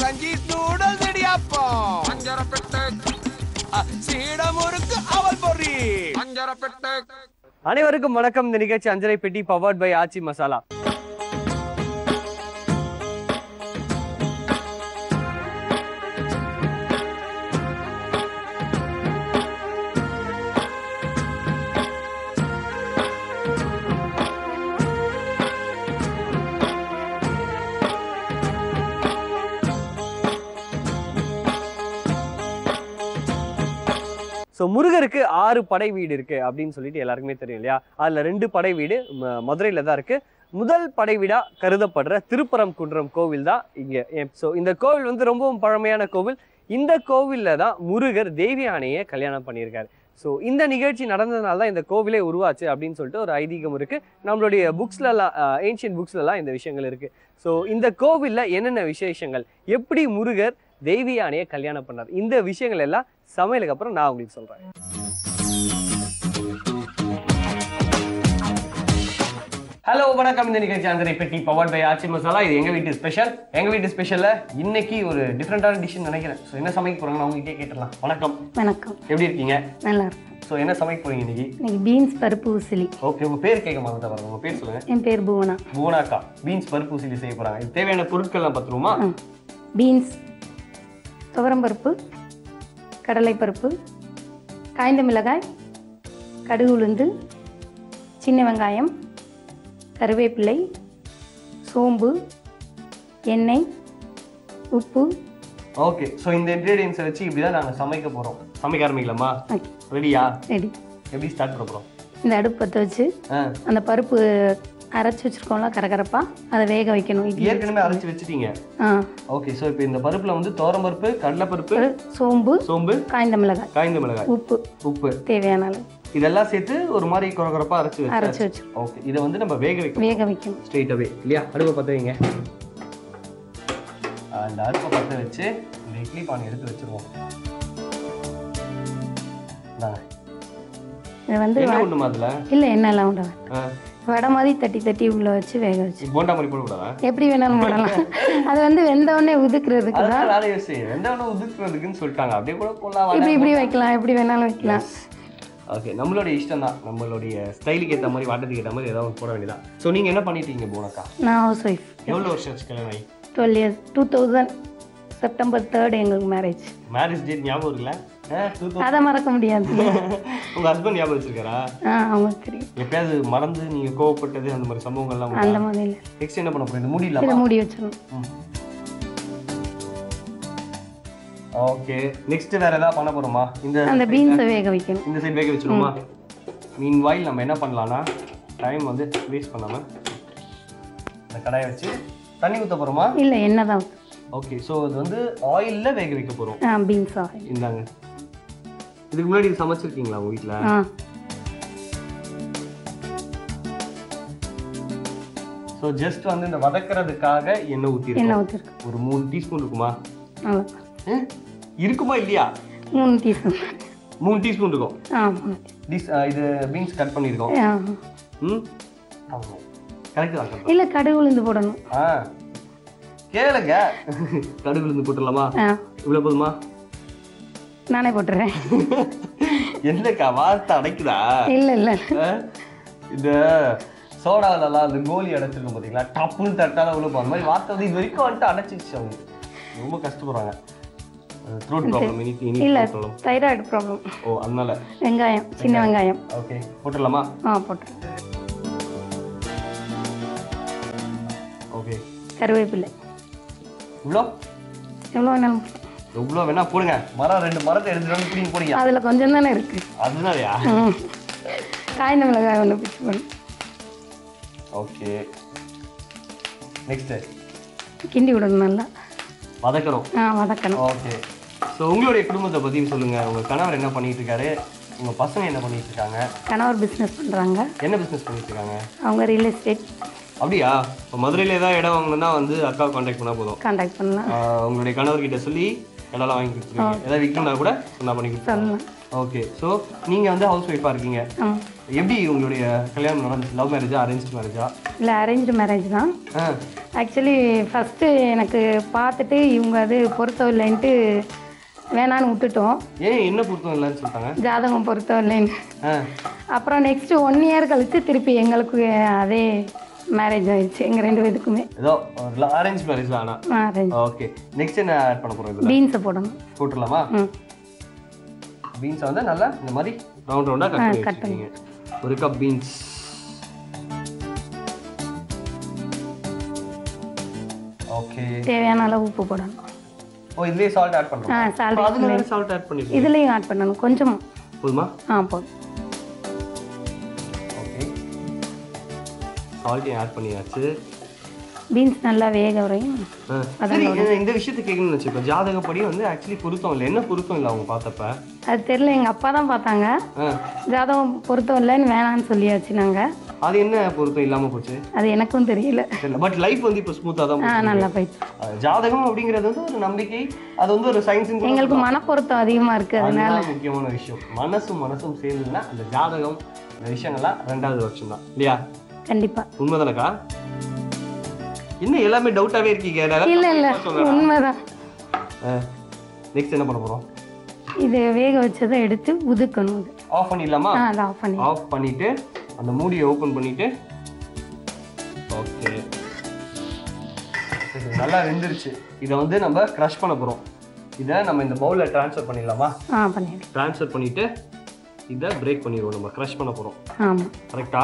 கஞ்சி நூடல்ஸ் இடியாப்பம் பஞ்சரப்பெட்டு அ, சீட முறுக்கு அவல் பொரி பஞ்சரப்பெட்டு அனைவருக்கும் வணக்கம் இந்த நிகழ்ச்சி Anjarai Petti powered by Aachi Masala so முருகருக்கு ஆறு படை வீடு இருக்கு அப்படின்னு சொல்லிட்டு எல்லாருக்குமே தெரியும் இல்லையா அதுல ரெண்டு படை வீடு ம- மதுரையில தான் இருக்கு முதல் படை வீடா கருதப்படுற திருப்பரங்குன்றம் கோவில் தான் இங்க ஸோ இந்த கோவில் வந்து ரொம்பவும் பழமையான கோவில் இந்த கோவில்ல தான் முருகர் தேவி யானையை கல்யாணம் பண்ணியிருக்காரு ஸோ இந்த நிகழ்ச்சி நடந்ததுனால தான் இந்த கோவிலே உருவாச்சு அப்படின்னு சொல்லிட்டு ஒரு ஐதீகம் இருக்கு நம்மளுடைய புக்ஸ்லலாம் ஏன்ஷியன் புக்ஸ்லலாம் இந்த விஷயங்கள் இருக்கு ஸோ இந்த கோவில்ல என்னென்ன விசேஷங்கள் எப்படி முருகர் தேவி யானையை கல்யாணம் பண்ணார் இந்த விஷயங்கள் எல்லாம் சமையலுக்கு அப்புறம் நான் உங்களுக்கு சொல்றேன் ஹலோ வணக்கம் இந்த நிகழ்ச்சி அந்தரை பெட்டி பவர் பை ஆச்சி மசாலா இது எங்க வீட்டு ஸ்பெஷல் எங்க வீட்டு ஸ்பெஷல்ல இன்னைக்கு ஒரு டிஃப்ரெண்டான டிஷ் நினைக்கிறேன் ஸோ என்ன சமைக்க போறாங்க நான் உங்ககிட்டே கேட்டுடலாம் வணக்கம் வணக்கம் எப்படி இருக்கீங்க நல்லா இருக்கும் ஸோ என்ன சமைக்க போறீங்க இன்னைக்கு இன்னைக்கு பீன்ஸ் பருப்பு உசிலி ஓகே உங்க பேர் கேட்க மாட்டேன் பாருங்க உங்க பேர் சொல்லுங்க என் பேர் புவனா புவனாக்கா பீன்ஸ் பருப்பு உசிலி செய்ய போறாங்க இது தேவையான பொருட்கள்லாம் பத்துருமா ம். பீன்ஸ் துவரம்பருப்பு கடலைப்பருப்பு காய்ந்த மிளகாய் கடுகு உளுந்து சின்ன வெங்காயம் கருவேப்பிலை சோம்பு எண்ணெய் உப்பு ஓகே ஸோ இந்த இன்க்ரீடியன்ஸை வச்சு இப்படி தான் நாங்கள் சமைக்க போகிறோம் சமைக்க ஆரம்பிக்கலாமா ஓகே ரெடியா ரெடி எப்படி ஸ்டார்ட் பண்ண போகிறோம் இந்த அடுப்பு பற்ற வச்சு ஆ அந்த பருப்பு அரைச்சி வச்சுருக்கோம்ல கரகரப்பா அதை வேக வைக்கணும் இட்லி ஏற்கனவே அரைச்சி வச்சிட்டீங்க ஆ ஓகே ஸோ இப்போ இந்த பருப்பில் வந்து பருப்பு கடலைப்பருப்பு சோம்பு சோம்பு காய்ந்த மிளகாய் காய்ந்த மிளகாய் உப்பு உப்பு தேவையான அளவு இதெல்லாம் சேர்த்து ஒரு மாதிரி குறகுறப்பா அரைச்சி அரைச்சி வச்சு வச்சு ஓகே இதை வந்து நம்ம வேக வைக்கணும் வேக வைக்கணும் ஸ்ட்ரெயிட்டாகவே இல்லையா அடுப்பை பற்ற வைங்க அந்த அடுப்பை பற்ற வச்சு இந்த இட்லி பானை எடுத்து வச்சிருவோம் இந்தாங்க. இது வந்து என்ன ஒண்ணுமா அதில் இல்லை எண்ணெய்லாம் விட வேண்டாம். வடை மாதிரி தட்டி தட்டி உள்ள வச்சு வேக வச்சு போண்டா மாதிரி போடக்கூடாதா எப்படி வேணாலும் போடலாம் அது வந்து வெந்த உடனே உதுக்குறதுக்கு தான் அதான் நானே யோசிச்சேன் வெந்தவன உதுக்குறதுக்குன்னு சொல்லிட்டாங்க அப்படியே கூட போடலாம் இப்படி இப்படி வைக்கலாம் எப்படி வேணாலும் வைக்கலாம் ஓகே நம்மளுடைய இஷ்டம் தான் நம்மளுடைய ஸ்டைலுக்கு ஏற்ற மாதிரி வாட்டத்துக்கு ஏற்ற மாதிரி ஏதாவது போட வேண்டியதான் ஸோ நீங்கள் என்ன பண்ணிட்டீங்க போனக்கா நான் ஹவுஸ் ஒய்ஃப் எவ்வளோ வருஷம் ஆச்சு கல்யாணம் ஆகி twelve years two thousand September third எங்களுக்கு மேரேஜ் மேரேஜ் டேட் ஞாபகம் இருக்குல்ல அதை மறக்க முடியாது உங்கள் ஹஸ்பண்ட் ஞாபகம் வச்சிருக்காரா ஆ அவங்களுக்கு தெரியும் எப்பயாவது மறந்து நீங்கள் கோவப்பட்டது அந்த மாதிரி சம்பவங்கள்லாம் அந்த மாதிரி இல்லை நெக்ஸ்ட் என்ன பண்ண போறீங்க இதை முடியல மூடி வச்சிடணும் ஓகே நெக்ஸ்ட் வேற ஏதாவது பண்ண போறோமா இந்த அந்த பீன்ஸை வேக வைக்கணும் இந்த சைடு வேக வச்சிருமா மீன் வாயில் நம்ம என்ன பண்ணலாம்னா டைம் வந்து வேஸ்ட் பண்ணாம இந்த கடாயை வச்சு தண்ணி ஊற்ற போறோமா இல்லை எண்ணெய் தான் ஊத்தணும். ஓகே ஸோ அது வந்து ஆயில்ல வேக வைக்க போறோம் ஆ பீன்ஸ் ஆயில் இந்தாங்க இதுக்கு முன்னாடி இது சமைச்சிருக்கீங்களா உங்க வீட்டில் ஆ ஸோ ஜஸ்ட் வந்து இந்த வதக்குறதுக்காக எண்ணெய் எண்ணெய் ஊற்றிருக்கோம் ஊற்றிருக்கோம் ஒரு மூணு டீஸ்பூன் இருக்குமா அவ்வளோ ஆ? இருக்குமா இல்லையா மூணு டீஸ்பூன் மூணு டீஸ்பூன் இருக்கும் ஆ மூணு டீஸ் இது பீன்ஸ் கட் பண்ணியிருக்கோம் ஆ ம் கரெக்டு தான் சொல்றேன். இல்லை கடுகு உளுந்து போடணும் ஆ கேளுங்க கடுகு இருந்து போட்டுடலாமா ஆ இவ்வளோ போதுமா நானே போட்டுறேன் என்னக்கா வார்த்தை அடைக்குதா இல்லை இல்லை ஆ? இந்த சோடாவிலலாம் இந்த கோலி அடைச்சிருக்கும் பார்த்தீங்களா டப்புன்னு தட்டாத உள்ள போகிற மாதிரி வார்த்தை வந்து இது வரைக்கும் வந்துட்டு அடைச்சிச்சு அவங்க ரொம்ப கஷ்டப்படுறாங்க த்ரோட் ப்ராப்ளம் இனி இனி இல்லை ப்ராப்ளம் தைராய்டு ப்ராப்ளம் ஓ அதனால வெங்காயம் சின்ன வெங்காயம் ஓகே போட்டுடலாமா ஆ போட்டுறேன் ஓகே கருவேப்பிலை இவ்வளோ எவ்வளோ வேணாலும் போடலாம். எவ்வளோ வேணா போடுங்க மரம் ரெண்டு மரத்தை எடுத்துட்டு வந்து பிடிங்க போடுங்க அதில் கொஞ்சம் தானே இருக்கு அதனாலயா ம். காய்ந்த மிளகாய் ஒன்று பிச்சு போடணும் ஓகே நெக்ஸ்ட்டு கிண்டி விடணும் நல்லா வதக்கணும் ஆ வதக்கணும் ஓகே ஸோ உங்களுடைய குடும்பத்தை பற்றி சொல்லுங்க உங்க கணவர் என்ன பண்ணிட்டு இருக்காரு உங்க பசங்க என்ன பண்ணிட்டு இருக்காங்க கணவர் பிஸ்னஸ் பண்ணுறாங்க என்ன பிஸ்னஸ் பண்ணிட்டு இருக்காங்க அவங்க ரியல் எஸ்டேட் அப்படியா இப்போ மதுரையில் ஏதாவது இடம் வாங்கணும்னா வந்து அக்காவை காண்டாக்ட் பண்ணால் போதும் காண்டாக்ட் பண்ணலாம் ஆஹ் உங்களுடைய கணவர்கிட்ட சொல்லி இடம்லாம் வாங்கி கொடுத்துருவீங்க ஏதாவது விற்கணும்னா கூட நான் பண்ணி கொடுத்துருவேன் சொல்லலாம் ஓகே ஸோ நீங்கள் வந்து ஹவுஸ் ஒய்ஃபாக இருக்கீங்க ஆமாம் எப்படி உங்களுடைய கல்யாணம் நடந்துச்சு லவ் மேரேஜா அரேஞ்ச் மேரேஜா இல்லை அரேஞ்ச்டு மேரேஜ் தான் ஆ ஆக்சுவலி ஃபஸ்ட்டு எனக்கு பார்த்துட்டு இவங்க அது பொருத்தம் இல்லைன்ட்டு வேணான்னு விட்டுட்டோம் ஏன் என்ன பொருத்தம் இல்லைன்னு சொல்லிட்டாங்க ஜாதகம் பொருத்தம் இல்லைன்னு ஆ அப்புறம் நெக்ஸ்ட்டு ஒன் இயர் கழித்து திருப்பி எங்களுக்கு அதே மேரேஜ் ஆயிடுச்சு எங்கள் ரெண்டு பேத்துக்குமே ஏதோ அரேஞ்ச் மேரேஜ் தான் ஆனால் அரேஞ்ச் ஓகே நெக்ஸ்ட் என்ன ஆட் பண்ண போகிறோம் இதில் பீன்ஸை போடணும் போட்டுடலாமா ம் பீன்ஸை வந்து நல்லா இந்த மாதிரி ரவுண்ட் ரவுண்டாக கட் பண்ணி cut பண்ணி. வச்சுருக்கீங்க ஒரு கப் பீன்ஸ் ஓகே தேவையான அளவு உப்பு போடணும் ஓ இதுலயே சால்ட் ஆட் ஆ பண்ணுறோம் சால்ட் அதில் வேறு சால்ட் ஆட் பண்ணிருக்கீங்க இதுலேயும் ஆட் பண்ணணும் கொஞ்சம் போதுமா ஆ போதும் ஓகே சால்ட்டையும் ஆட் பண்ணியாச்சு பீன்ஸ் நல்லா வேக வரையும் ஆ. சரி இந்த- இந்த விஷயத்தை கேட்கணும்னு வச்சுக்கோ ஜாதகப்படி வந்து ஆக்சுவலி பொருத்தம் இல்லை என்ன பொருத்தம் இல்லை அவங்க பார்த்தப்ப அது தெரில எங்கள் அப்பா தான் பார்த்தாங்க ஆ. ஜாதகம் பொருத்தம் இல்லைன்னு வேணான்னு சொல்லியாச்சு நாங்கள் அது என்ன பொருத்தம் இல்லாமல் போச்சு அது எனக்கும் தெரியல தெரியல பட் லைஃப் வந்து இப்போ ஸ்மூத்தாக தான் ஆ போகுது. நல்லா போயிடுச்சு அஹ் ஜாதகம் அப்படிங்கிறது வந்து ஒரு நம்பிக்கை அது வந்து ஒரு சயின்ஸ் எங்களுக்கு மனப்பொருத்தம் அதிகமாக இருக்குது அதனால அதுதான் முக்கியமான விஷயம் மனசும் மனசும் சேர்ந்ததுன்னா அந்த ஜாதகம் இந்த விஷயங்கள்லாம் ரெண்டாவது வருஷம் தான் இல்லையா கண்டிப்பாக உண்மைதானக்கா என்ன எல்லாமே டவுட்டாவே இருக்கீங்க இல்லை இல்லை உண்மைதான் நெக்ஸ்ட் என்ன பண்ண போறோம் இது வேக வச்சதை எடுத்து உதுக்கணும் இது ஆஃப் பண்ணிடலாமா ஆ அதை ஆஃப் பண்ணி ஆஃப் பண்ணிட்டு அந்த மூடியை ஓபன் பண்ணிட்டு ஓகே நல்லா வெந்துருச்சு இதை வந்து நம்ம க்ரஷ் பண்ண போறோம் இதை நம்ம இந்த பவுலில் ட்ரான்ஸ்ஃபர் பண்ணிடலாமா ஆ பண்ணிடுறேன் ட்ரான்ஸ்ஃபர் பண்ணிட்டு இதை பிரேக் பண்ணிடுவோம் நம்ம க்ரஷ் பண்ண போறோம் ஆமாம் கரெக்டா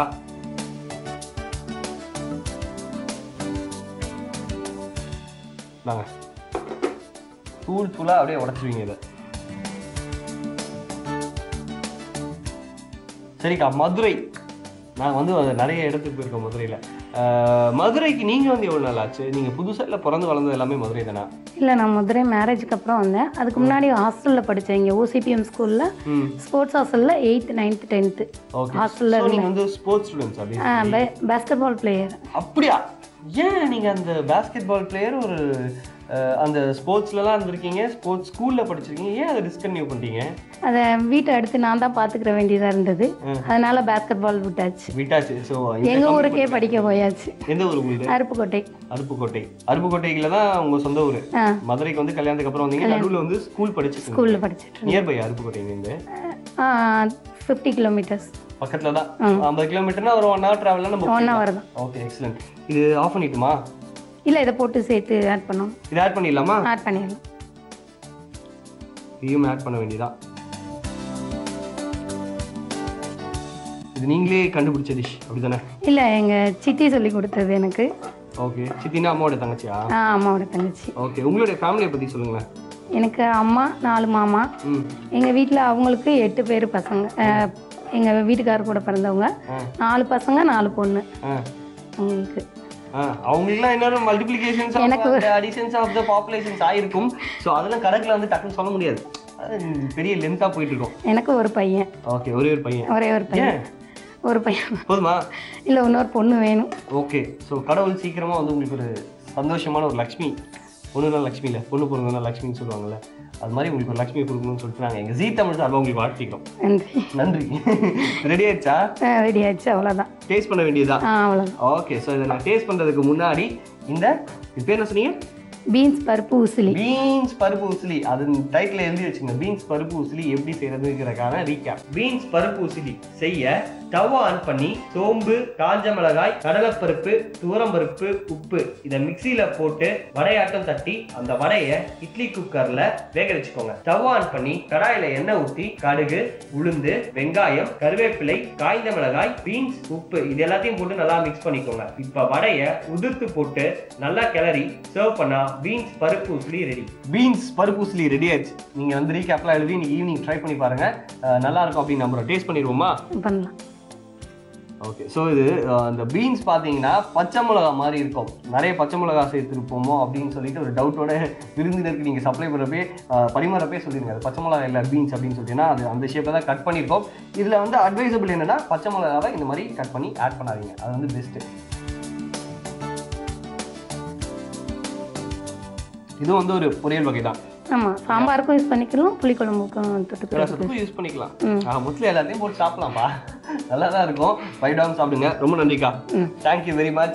நாங்க தூள் தூளா அப்படியே உடச்சிருவீங்க இதை சரிக்கா மதுரை நான் வந்து அது நிறைய இடத்துக்கு போயிருக்கோம் மதுரையில் மதுரைக்கு நீங்கள் வந்து எவ்வளோ நாள் ஆச்சு நீங்கள் புதுசாக இல்லை பிறந்து வளர்ந்தது எல்லாமே மதுரை தானே இல்லை நான் மதுரை மேரேஜுக்கு அப்புறம் வந்தேன் அதுக்கு முன்னாடி ஹாஸ்டலில் படித்தேன் இங்கே ஓசிபிஎம் ஸ்கூலில் ம் ஸ்போர்ட்ஸ் ஹாஸ்டலில் எயித்து நைன்த்து டென்த்து ஓகே ஹாஸ்டலில் ஸோ நீங்கள் வந்து ஸ்போர்ட்ஸ் ஸ்டூடெண்ட்ஸ் அப்படி ஆ பேஸ்கெட் பால் பிளேயர் அப்படியா ஏன் நீங்க அந்த பாஸ்கெட் பால் பிளேயர் ஒரு அஹ், அந்த ஸ்போர்ட்ஸ்லலாம் இருந்திருக்கீங்க ஸ்போர்ட்ஸ் ஸ்கூல்ல படிச்சிருக்கீங்க ஏன் அதை டிஸ்கன்டினியூ பண்ணிட்டீங்க அதை வீட்டை அடுத்து நான் தான் பார்த்துக்கிற வேண்டியதாக இருந்தது அதனால பேஸ்கெட் பால் விட்டாச்சு விட்டாச்சு ஸோ எங்கள் ஊருக்கே படிக்க போயாச்சு எந்த ஊர் உங்களுக்கு அருப்புக்கோட்டை அருப்புக்கோட்டை அருப்புக்கோட்டையில தான் உங்க சொந்த ஊர் ஆ மதுரைக்கு வந்து கல்யாணத்துக்கு அப்புறம் வந்தீங்க நடுவில் வந்து ஸ்கூல் படிச்சு ஸ்கூலில் படிச்சுட்டு நியர்பை அருப்புக்கோட்டையிலேருந்து ஃபிஃப்டி கிலோமீட்டர்ஸ் பக்கத்துல தான் ஐம்பது கிலோமீட்டர்னா ஒரு ஒன் ஹவர் டிராவல்லாம் நம்ம ஒன் ஹவர் தான் ஓகே எக்ஸலண்ட் இது ஆஃப் பண்ணிட்டுமா இல்லை இதை போட்டு சேர்த்து ஆட் பண்ணோம் இது ஆட் பண்ணிடலாமா ஆட் பண்ணிடலாம் இதையும் ஆட் பண்ண வேண்டியதான் இது நீங்களே கண்டுபிடிச்ச டிஷ் அப்படிதானே இல்லை எங்கள் சித்தி சொல்லி கொடுத்தது எனக்கு ஓகே சித்தினா அம்மாவோட தங்கச்சியா ஆ அம்மாவோட தங்கச்சி ஓகே உங்களுடைய ஃபேமிலியை பற்றி சொல்லுங்களேன் எனக்கு அம்மா நாலு மாமா ம் எங்கள் வீட்டில் அவங்களுக்கு எட்டு பேர் பசங்க எங்கள் வீட்டுக்காரர் கூட பிறந்தவங்க ஆ. நாலு பசங்க நாலு பொண்ணு ஆ அவங்களுக்கு ஆ அவங்களுக்குலாம் இன்னொரு multiplications of additions of the populations ஆயிருக்கும் ஸோ அதெல்லாம் கணக்கில் வந்து டக்குன்னு சொல்ல முடியாது அது பெரிய லென்த்தாக போயிட்டு இருக்கும் எனக்கு ஒரு பையன் ஓகே ஒரே ஒரு பையன் ஒரே ஒரு பையன் ஏன் ஒரு பையன் போதுமா இல்லை இன்னொரு பொண்ணு வேணும் ஓகே ஸோ கடவுள் சீக்கிரமாக வந்து உங்களுக்கு ஒரு சந்தோஷமான ஒரு லக்ஷ்மி பொண்ணுனா லக்ஷ்மி இல்லை பொண்ணு பிறந்தனா லக்ஷ்மின்னு சொல்லுவாங்கல்ல அது மாதிரி உங்களுக்கு ஒரு லக்ஷ்மி கொடுக்கணும்னு சொல்லிட்டு நாங்கள் எங்கள் ஜீ தமிழ் சார்பாக உங்களுக்கு வாழ்த்திக்கிறோம் நன்றி நன்றி ரெடி ஆயிடுச்சா ரெடி ஆயிடுச்சு அவ்வளோதான் டேஸ்ட் பண்ண வேண்டியதா ஆ அவ்வளோதான் ஓகே ஸோ இதை நான் டேஸ்ட் பண்ணுறதுக்கு முன்னாடி இந்த இது பேர் என்ன சொன்னீங்க பீன்ஸ் பருப்பு உசிலி பீன்ஸ் பருப்பு உசிலி அது டைட்டில் எழுதி வச்சுங்க பீன்ஸ் பருப்பு உசிலி எப்படி செய்யறதுங்கிறதுக்கான ரீகேப் பீன்ஸ் பருப்பு உசிலி செய்ய ஸ்டவ் ஆன் பண்ணி சோம்பு காஞ்ச மிளகாய் கடலைப்பருப்பு துவரம்பருப்பு உப்பு இதை மிக்சியில போட்டு வடையாட்டம் தட்டி அந்த வடையை இட்லி குக்கர்ல வேக வச்சுக்கோங்க ஸ்டவ் ஆன் பண்ணி கடாயில எண்ணெய் ஊற்றி கடுகு உளுந்து வெங்காயம் கருவேப்பிலை காய்ந்த மிளகாய் பீன்ஸ் உப்பு இது எல்லாத்தையும் போட்டு நல்லா மிக்ஸ் பண்ணிக்கோங்க இப்ப வடையை உதிர்த்து போட்டு நல்லா கிளறி சர்வ் பண்ணா பீன்ஸ் பருப்பு உசிலி ரெடி பீன்ஸ் பருப்பு உசிலி ரெடி ஆயிடுச்சு நீங்க வந்து ரீகேப்லாம் எழுதி நீங்க ஈவினிங் ட்ரை பண்ணி பாருங்க அஹ் நல்லா இருக்கும் அப்படின்னு நம்புறோம் டேஸ்ட் பண்ணிடுவோமா பண்ணலாம் ஓகே ஸோ இது அஹ், அந்த பீன்ஸ் பார்த்தீங்கன்னா பச்சை மிளகா மாதிரி இருக்கும் நிறைய பச்சை மிளகா சேர்த்துருப்போமோ அப்படின்னு சொல்லிட்டு ஒரு டவுட்டோட விருந்தினருக்கு நீங்கள் சப்ளை பண்ணுறப்பே பரிமாறப்பே சொல்லிடுங்க அது பச்சை மிளகா இல்லை பீன்ஸ் அப்படின்னு சொல்லிட்டுனா அது அந்த ஷேப்பில் தான் கட் பண்ணியிருக்கோம் இதில் வந்து அட்வைசபிள் என்னன்னா பச்சை மிளகாவை இந்த மாதிரி கட் பண்ணி ஆட் பண்ணாதீங்க அது வந்து பெஸ்ட்டு இதுவும் வந்து ஒரு பொரியல் வகை தான் ஆமாம் சாம்பாருக்கும் யூஸ் பண்ணிக்கலாம் புளிக்குழம்புக்கும் தொட்டுக்கிறதுக்கு ரசத்துக்கும் யூஸ் பண்ணிக்கலாம் ஆக மொத்தத்தில் எல்லாத்தையும் போட்டு சாப்பிடலாம்ப்பா நல்லா தான் இருக்கும் பைடாம சாப்பிடுங்க ரொம்ப நன்றிக்கா thank you very much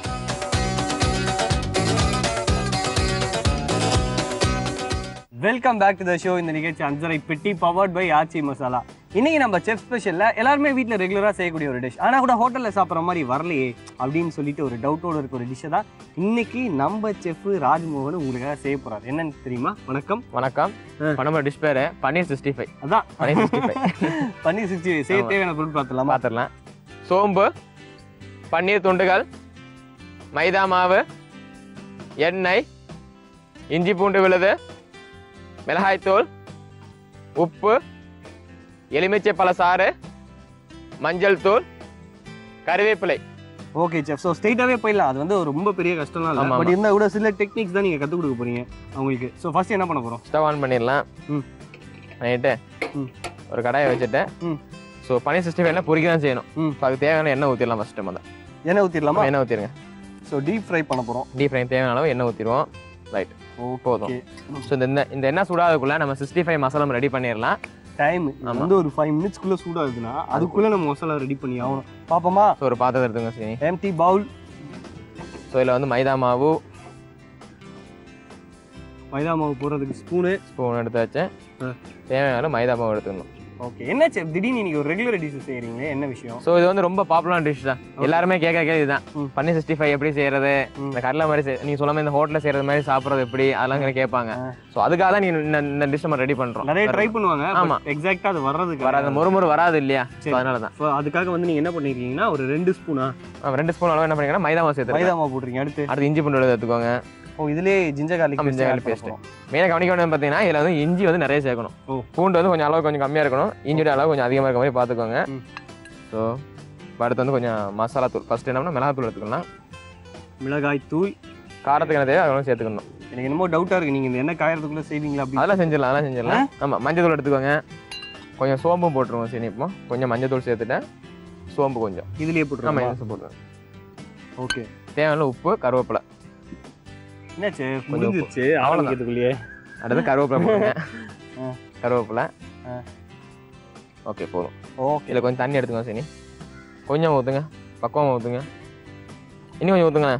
welcome back to the show இந்த நிகழ்ச்சி அஞ்சரை பெட்டி பவர்ட் பை ஆச்சி மசாலா இன்னைக்கு நம்ம செஃப் ஸ்பெஷல்ல எல்லாருமே வீட்டில் ரெகுலராக செய்யக்கூடிய ஒரு டிஷ் ஆனால் கூட ஹோட்டலில் சாப்பிட்ற மாதிரி வரலையே அப்படின்னு சொல்லிட்டு ஒரு டவுட்டோட இருக்க ஒரு டிஷ்ஷை தான் இன்னைக்கு நம்ம செஃப் ராஜ்மோகன் உங்களுக்காக செய்ய போறாரு என்னன்னு தெரியுமா வணக்கம் வணக்கம் ஆ. இப்போ நம்ம டிஷ் பேரு பன்னீர் சிக்ஸ்டி ஃபைவ் அதான் paneer sixty five paneer sixty செய்ய தேவையான பொருள் பார்த்துலாமா பார்த்துடலாம் சோம்பு பன்னீர் துண்டுகள் மைதா மாவு எண்ணெய் இஞ்சி பூண்டு விழுது மிளகாய்த்தூள் உப்பு எலுமிச்சை பழ சாறு மஞ்சள் தூள் கறிவேப்பிலை ஓகே செஃப் ஸோ ஸ்ட்ரைட்டாகவே போயிடலாம் அது வந்து ஒரு ரொம்ப பெரிய கஷ்டம்லாம் இல்லை ஆமா, பட் ஆமா. இருந்தால் கூட சில டெக்னிக்ஸ் தான் நீங்கள் கற்றுக் கொடுக்க போறீங்க அவங்களுக்கு ஸோ ஃபர்ஸ்ட் என்ன பண்ண போகிறோம் ஸ்டவ் ஆன் பண்ணிடலாம் ம். பண்ணிட்டு ம். ஒரு கடாயை வச்சுட்டு ம். ஸோ பன்னீர் சிக்ஸ்டி ஃபைவ்ல பொறிக்க தான் செய்யணும் ம். இப்போ அதுக்கு தேவையான எண்ணெய் ஊற்றிடலாம் ஃபஸ்ட்டு முதல்ல எண்ணெய் ஊற்றிடலாமா எண்ணெய் ஊற்றிடுங்க ஸோ டீப் ஃப்ரை பண்ண போகிறோம் டீப் ஃப்ரை தேவையான அளவு எண்ணெய் ஊற்றிடுவோம் ரைட் போதும் ஓகே ஸோ இந்த இந்த- இந்த எண்ணெய் சூடாதுக்குள்ள நம்ம சிக்ஸ்டி ஃபைவ் மசாலா ரெடி பண்ணிடலாம் டைம் ஆமா. வந்து ஒரு ஃபைவ் மினிட்ஸ்க்குள்ளே சூடாகுதுன்னா அதுக்குள்ளே நம்ம மசாலா ரெடி பண்ணி ஆகணும் பார்ப்போமா ஸோ ஒரு பாத்திரத்தை எடுத்துங்க சரி எம்டி பவுல் ஸோ இதில் வந்து மைதா மாவு மைதா மாவு போடுறதுக்கு ஸ்பூனு ஸ்பூன் எடுத்து வச்சு ஆ. தேவையான அளவு மைதா மாவு எடுத்துக்கணும் ஓகே என்ன செஃப் திடீர்னு இன்னைக்கு ஒரு ரெகுலர் டிஷ் செய்கிறீங்களே என்ன விஷயம் ஸோ இது வந்து ரொம்ப பாப்புலர் டிஷ் தான் எல்லாருமே கேட்க கேட்க இதுதான் ம். பன்னீர் சிக்ஸ்டி ஃபைவ் எப்படி செய்யறது ம். இந்த கடலை மாதிரி செய்- நீங்க சொல்லாம இந்த ஹோட்டலில் செய்யறது மாதிரி சாப்பிட்றது எப்படி அதெல்லாம் இங்க கேட்பாங்க ஆ. ஸோ அதுக்காக தான் நீ இந்த இந்த டிஷ் நம்ம ரெடி பண்றோம் நிறைய ட்ரை பண்ணுவாங்க ஆமா. எக்ஸாக்டாக அது வர்றதுக்கு வராது முறுமுறு வராது இல்லையா ஸோ சரி. அதனால தான் So, அதுக்காக வந்து நீங்கள் என்ன பண்ணிருக்கீங்கன்னா ஒரு ரெண்டு ஸ்பூனா ரெண்டு ஸ்பூன் அளவு என்ன பண்ணிங்கன்னா மைதா மாவு சேர்த்து மைதா மாவு போடுறீங்க அடுத்து அடுத்து இஞ்சி பூண்டு விழுது எடுத்துக்கோங்க ஓ இதுலேயே ஜிஞ்சர் ஆமா, ginger garlic கார்லிக் paste. மெயினாக கவனிக்க வேண்டியது பார்த்தீங்கன்னா இதில் வந்து இஞ்சி வந்து நிறைய சேர்க்கணும் ஓ. பூண்டு வந்து கொஞ்சம் அளவு கொஞ்சம் கம்மியாக இருக்கணும் இஞ்சியோட அளவு கொஞ்சம் அதிகமாக இருக்க மாதிரி பார்த்துக்கோங்க ம். ஸோ அடுத்து வந்து கொஞ்சம் மசாலா தூள் ஃபர்ஸ்ட் என்ன மிளகாத்தூள் எடுத்துக்கலாம் மிளகாய் தூள் காரத்துக்கு என்ன தேவை அதெல்லாம் சேர்த்துக்கணும் எனக்கு என்னமோ டவுட்டாக இருக்கு நீங்கள் இந்த எண்ணெய் காயறதுக்குள்ளே செய்வீங்களா அப்படி அதெல்லாம் செஞ்சிடலாம் அதெல்லாம் செஞ்சிடலாம் ஆமாம் மஞ்சள் தூள் எடுத்துக்கோங்க கொஞ்சம் சோம்பும் போட்டுருவோம் சரி இப்போ கொஞ்சம் மஞ்சள் தூள் சேர்த்துட்டேன் சோம்பு கொஞ்சம் இதுலேயே ஆமாம் போட்டுருமா இது போட்டுருவேன் ஓகே தேவையான உப்பு கருவேப்பிலை என்னாச்சு கொஞ்சம் உப்பு. முடிஞ்சிருச்சு அவ்வளவுதான். ஆரம்பிக்கிறதுக்குள்ளேயே அடுத்து கருவேப்பிலை போடுங்க ஆ. கருவேப்பிலை ஆ. ஓகே போதும் ஓகே இதில் கொஞ்சம் தண்ணி எடுத்துக்கோங்க சரி கொஞ்சம் ஊற்றுங்க பக்குவமாக ஊற்றுங்க இன்னும் கொஞ்சம் ஊற்றுங்க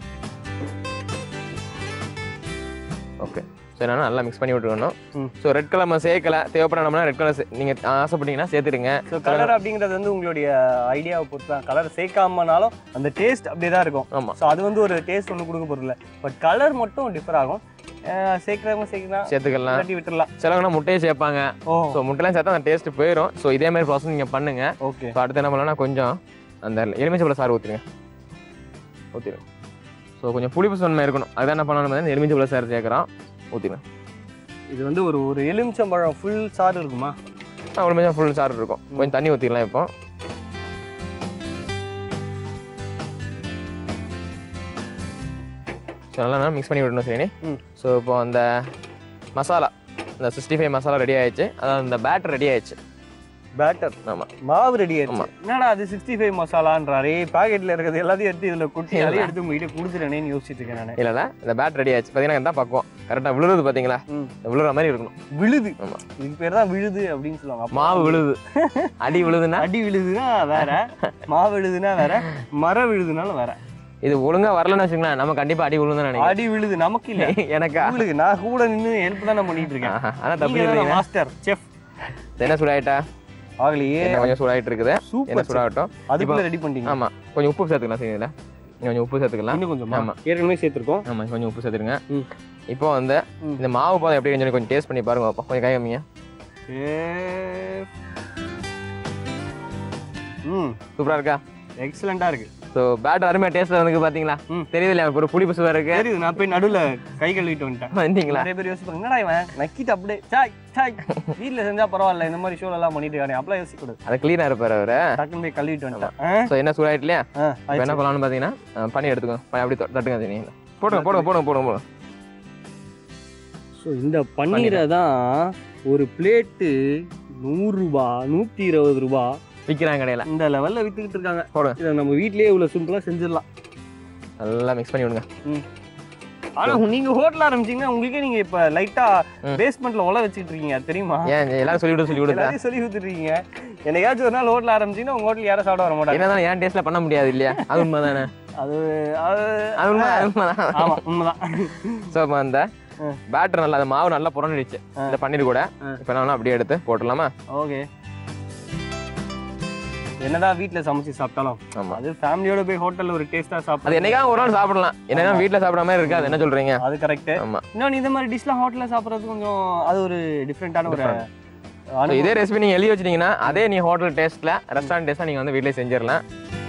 ஓகே சரி நான் நல்லா மிக்ஸ் பண்ணி விட்டுருக்கணும் ம். ஸோ ரெட் கலர் நம்ம சேர்க்கல தேவைப்படாமனா ரெட் கலர் நீங்கள் ஆசைப்பட்டீங்கன்னா சேர்த்துடுங்க ஸோ கலர் அப்படிங்கிறது வந்து உங்களுடைய ஐடியாவை பொறுத்து தான் கலர் சேர்க்காமனாலும் அந்த டேஸ்ட் அப்படியே தான் இருக்கும் ஆமாம் ஸோ அது வந்து ஒரு டேஸ்ட் ஒன்று கொடுக்க போகிறதில்ல பட் கலர் மட்டும் டிஃபர் ஆகும் அஹ் சேர்க்கிறவங்க சேர்க்கலாம் சேர்த்துக்கலாம் இல்லாட்டி விட்டுறலாம் சிலவங்கன்னா முட்டையை சேர்ப்பாங்க ஓ ஸோ முட்டைலாம் சேர்த்தா அந்த டேஸ்ட் போயிடும் ஸோ இதே மாதிரி ப்ராசஸ் நீங்கள் பண்ணுங்க ஓகே ஸோ அடுத்து என்ன பண்ணலாம்னா கொஞ்சம் அந்த எலுமிச்சை சாறு ஊற்றிடுங்க ஊற்றிடுங்க ஸோ கொஞ்சம் புளிப்பு தன்மை இருக்கணும் அதுதான் என்ன பண்ணணும் பார்த்தீங்கன்னா எலுமிச்சை சாறு சேர்க்குறோம் ஊற்றிடுங்க இது வந்து ஒரு ஒரு எலுமிச்சம்பழம் ஃபுல் சாறு இருக்குமா அவ்வளோ கொஞ்சம் ஃபுல் சாறு இருக்கும் கொஞ்சம் தண்ணி ஊற்றிக்கலாம் இப்போ ஸோ நல்லா மிக்ஸ் பண்ணி விடணும் சரி ம். ஸோ இப்போ அந்த மசாலா இந்த சிக்ஸ்டி ஃபைவ் மசாலா ரெடி ஆயிடுச்சு அதாவது இந்த பேட்டர் ரெடி ஆயிடுச்சு பேட்டர் ஆமாம் மாவு ரெடி ஆமா. ஆயிடுச்சு என்னடா அது சிக்ஸ்டி ஃபைவ் மசாலான்றாரே பாக்கெட்ல இருக்கிறது எல்லாத்தையும் எடுத்து இதுல கொட்டி இல்ல. அதையும் எடுத்து உங்ககிட்ட கொடுத்துட்டேனேன்னு யோசிச்சுட்டு இருக்கேன் நான் இல்லைல்ல இந்த பேட்டர் ரெடி ஆயிடுச்சு பார்த்தீங்கன்னா தான் பக்குவம் கரெக்டாக விழுது பார்த்தீங்களா ம். விழுற மாதிரி இருக்கணும் விழுது ஆமா. இதுக்கு பேர் தான் விழுது அப்படின்னு சொல்லுவாங்க அப்ப மாவு விழுது அடி விழுதுன்னா அடி விழுதுன்னா வேற மாவு விழுதுன்னா வேற மர விழுதுனாலும் வேற இது ஒழுங்கா வரலன்னு வச்சுங்களேன் நம்ம கண்டிப்பா அடி விழுந்து நினைக்கிறேன் அடி விழுது நமக்கு இல்ல எனக்கா உங்களுக்கு நான் கூட நின்று ஹெல்ப் தான் நான் பண்ணிட்டு இருக்கேன் ஆஹா, அதான் தப்பு இல்லைங்க மாஸ்டர் செஃப் என்ன சூடாயிட்டா ஆகலையே என்ன கொஞ்சம் சூடாயிட்டு இருக்குது என்ன சூப்பர் சூடாகட்டும் அதுக்குள்ள ரெடி பண்ணிட்டீங்க ஆமா கொஞ்சம் உப்பு சேர்த்துக்கலாம் சரி இதுல இன்னும் கொஞ்சம் உப்பு சேர்த்துக்கலாம் இன்னும் கொஞ்சம் ஆமா. ஏற்கனவே சேர்த்துருக்கோம் ஆமா கொஞ்சம் உப்பு சேர்த்துருங்க ம். இப்போ வந்து ம். இந்த மாவு பாதம் எப்படி கொஞ்சம் கொஞ்சம் டேஸ்ட் பண்ணி பாருங்க பாப்பா. கொஞ்சம் கை கம்மியா ம் சூப்பரா இருக்கா எக்ஸலண்டா இருக்கு ஸோ பேட்டர் அருமையா டேஸ்ட்ல வந்து பாத்தீங்களா ம். தெரியுது இல்லையா ஒரு புளிப்பு சுவை இருக்கு தெரியுது நான் போய் நடுவுல கை கழுவிட்டு வந்துட்டேன் வந்தீங்களா நிறைய பேர் யோசிப்பாங்க என்னடா இவன் நக்கிட்டு அப்படியே சாய் சாய் வீட்ல செஞ்சா பரவாயில்ல இந்த மாதிரி ஷோல எல்லாம் பண்ணிட்டு இருக்கானே அப்பலாம் யோசிக்க கூடாது அது கிளீனா இருப்பாரு அவரு டக்குன்னு போய் கழுவிட்டு வந்துட்டேன் ஸோ என்ன சூடாயிட்டு இல்லையா ஆ, இப்போ என்ன ஆயிடுச்சு. பண்ணலாம்னு பார்த்தீங்கன்னா அஹ், பனி எடுத்துக்கோங்க பனி அப்படி தொ- தட்டுங்க சரி போடுங்க போடுங்க போடுங்க போடுங்க போடுங்க ஸோ இந்த பன்னீரை தான் ஒரு பிளேட்டு நூறுரூபா நூற்றி இருபது ரூபா விற்கிறாங்க கடையில் இந்த லெவலில் வித்துக்கிட்டு இருக்காங்க போடுங்க. இதை நம்ம வீட்லயே இவ்வளோ சிம்பிளாக செஞ்சிடலாம் நல்லா மிக்ஸ் பண்ணி விடுங்க ஆனா நீங்க ஹோட்டல் ஆரம்பிச்சீங்கன்னா உங்களுக்கே நீங்க இப்ப லைட்டா ம். பேஸ்மெண்ட்ல உல வச்சுக்கிட்டு இருக்கீங்க அது தெரியுமா ஏன் எல்லாரும் சொல்லிவிட்டு சொல்லி கொடுத்தா எல்லாரையும் சொல்லி கொடுத்துட்டு இருக்கீங்க என்னைக்காச்சும் ஒரு நாள் ஹோட்டல் ஆரம்பிச்சீங்கன்னா உங்க ஹோட்டல் யாரும் சாப்பிட வர மாட்டாங்க என்னதான் என் டேஸ்ட்ல பண்ண முடியாது இல்லையா அது உண்மைதானே அது அது அது உண்மை அது உண்மைதான் ஆமா உண்மைதான் ஸோ இப்போ அந்த பேட்டர் நல்லா அந்த மாவு நல்லா புரண்டுடுச்சு இந்த பன்னீர் கூட இப்போ நான் அப்படியே எடுத்து போட்டுடலாமா ஓகே என்னதான் வீட்ல சமைச்சு சாப்பிட்டாலும் ஆமா அது ஃபேமிலியோட போய் ஹோட்டல்ல ஒரு டேஸ்டா அது சாப்பிடுறது என்னைக்காக ஒரு நாள் சாப்பிடலாம் என்னன்னா வீட்ல சாப்பிடுற மாதிரி இருக்காது என்ன சொல்றீங்க அது கரெக்ட் ஆமா இன்னொன்று இந்த மாதிரி டிஷ்லாம் ஹோட்டல்ல சாப்பிடுறது கொஞ்சம் அது ஒரு டிஃப்ரெண்டான ஒரு So, அனுபவம். இதே ரெசிபி நீங்க எழுதி வச்சிட்டீங்கன்னா அதே நீ ஹோட்டல் டேஸ்ட்ல ரெஸ்டாரண்ட் டேஸ்ட்ல நீங்க வந்து வீட்லயே செஞ்சிடலாம்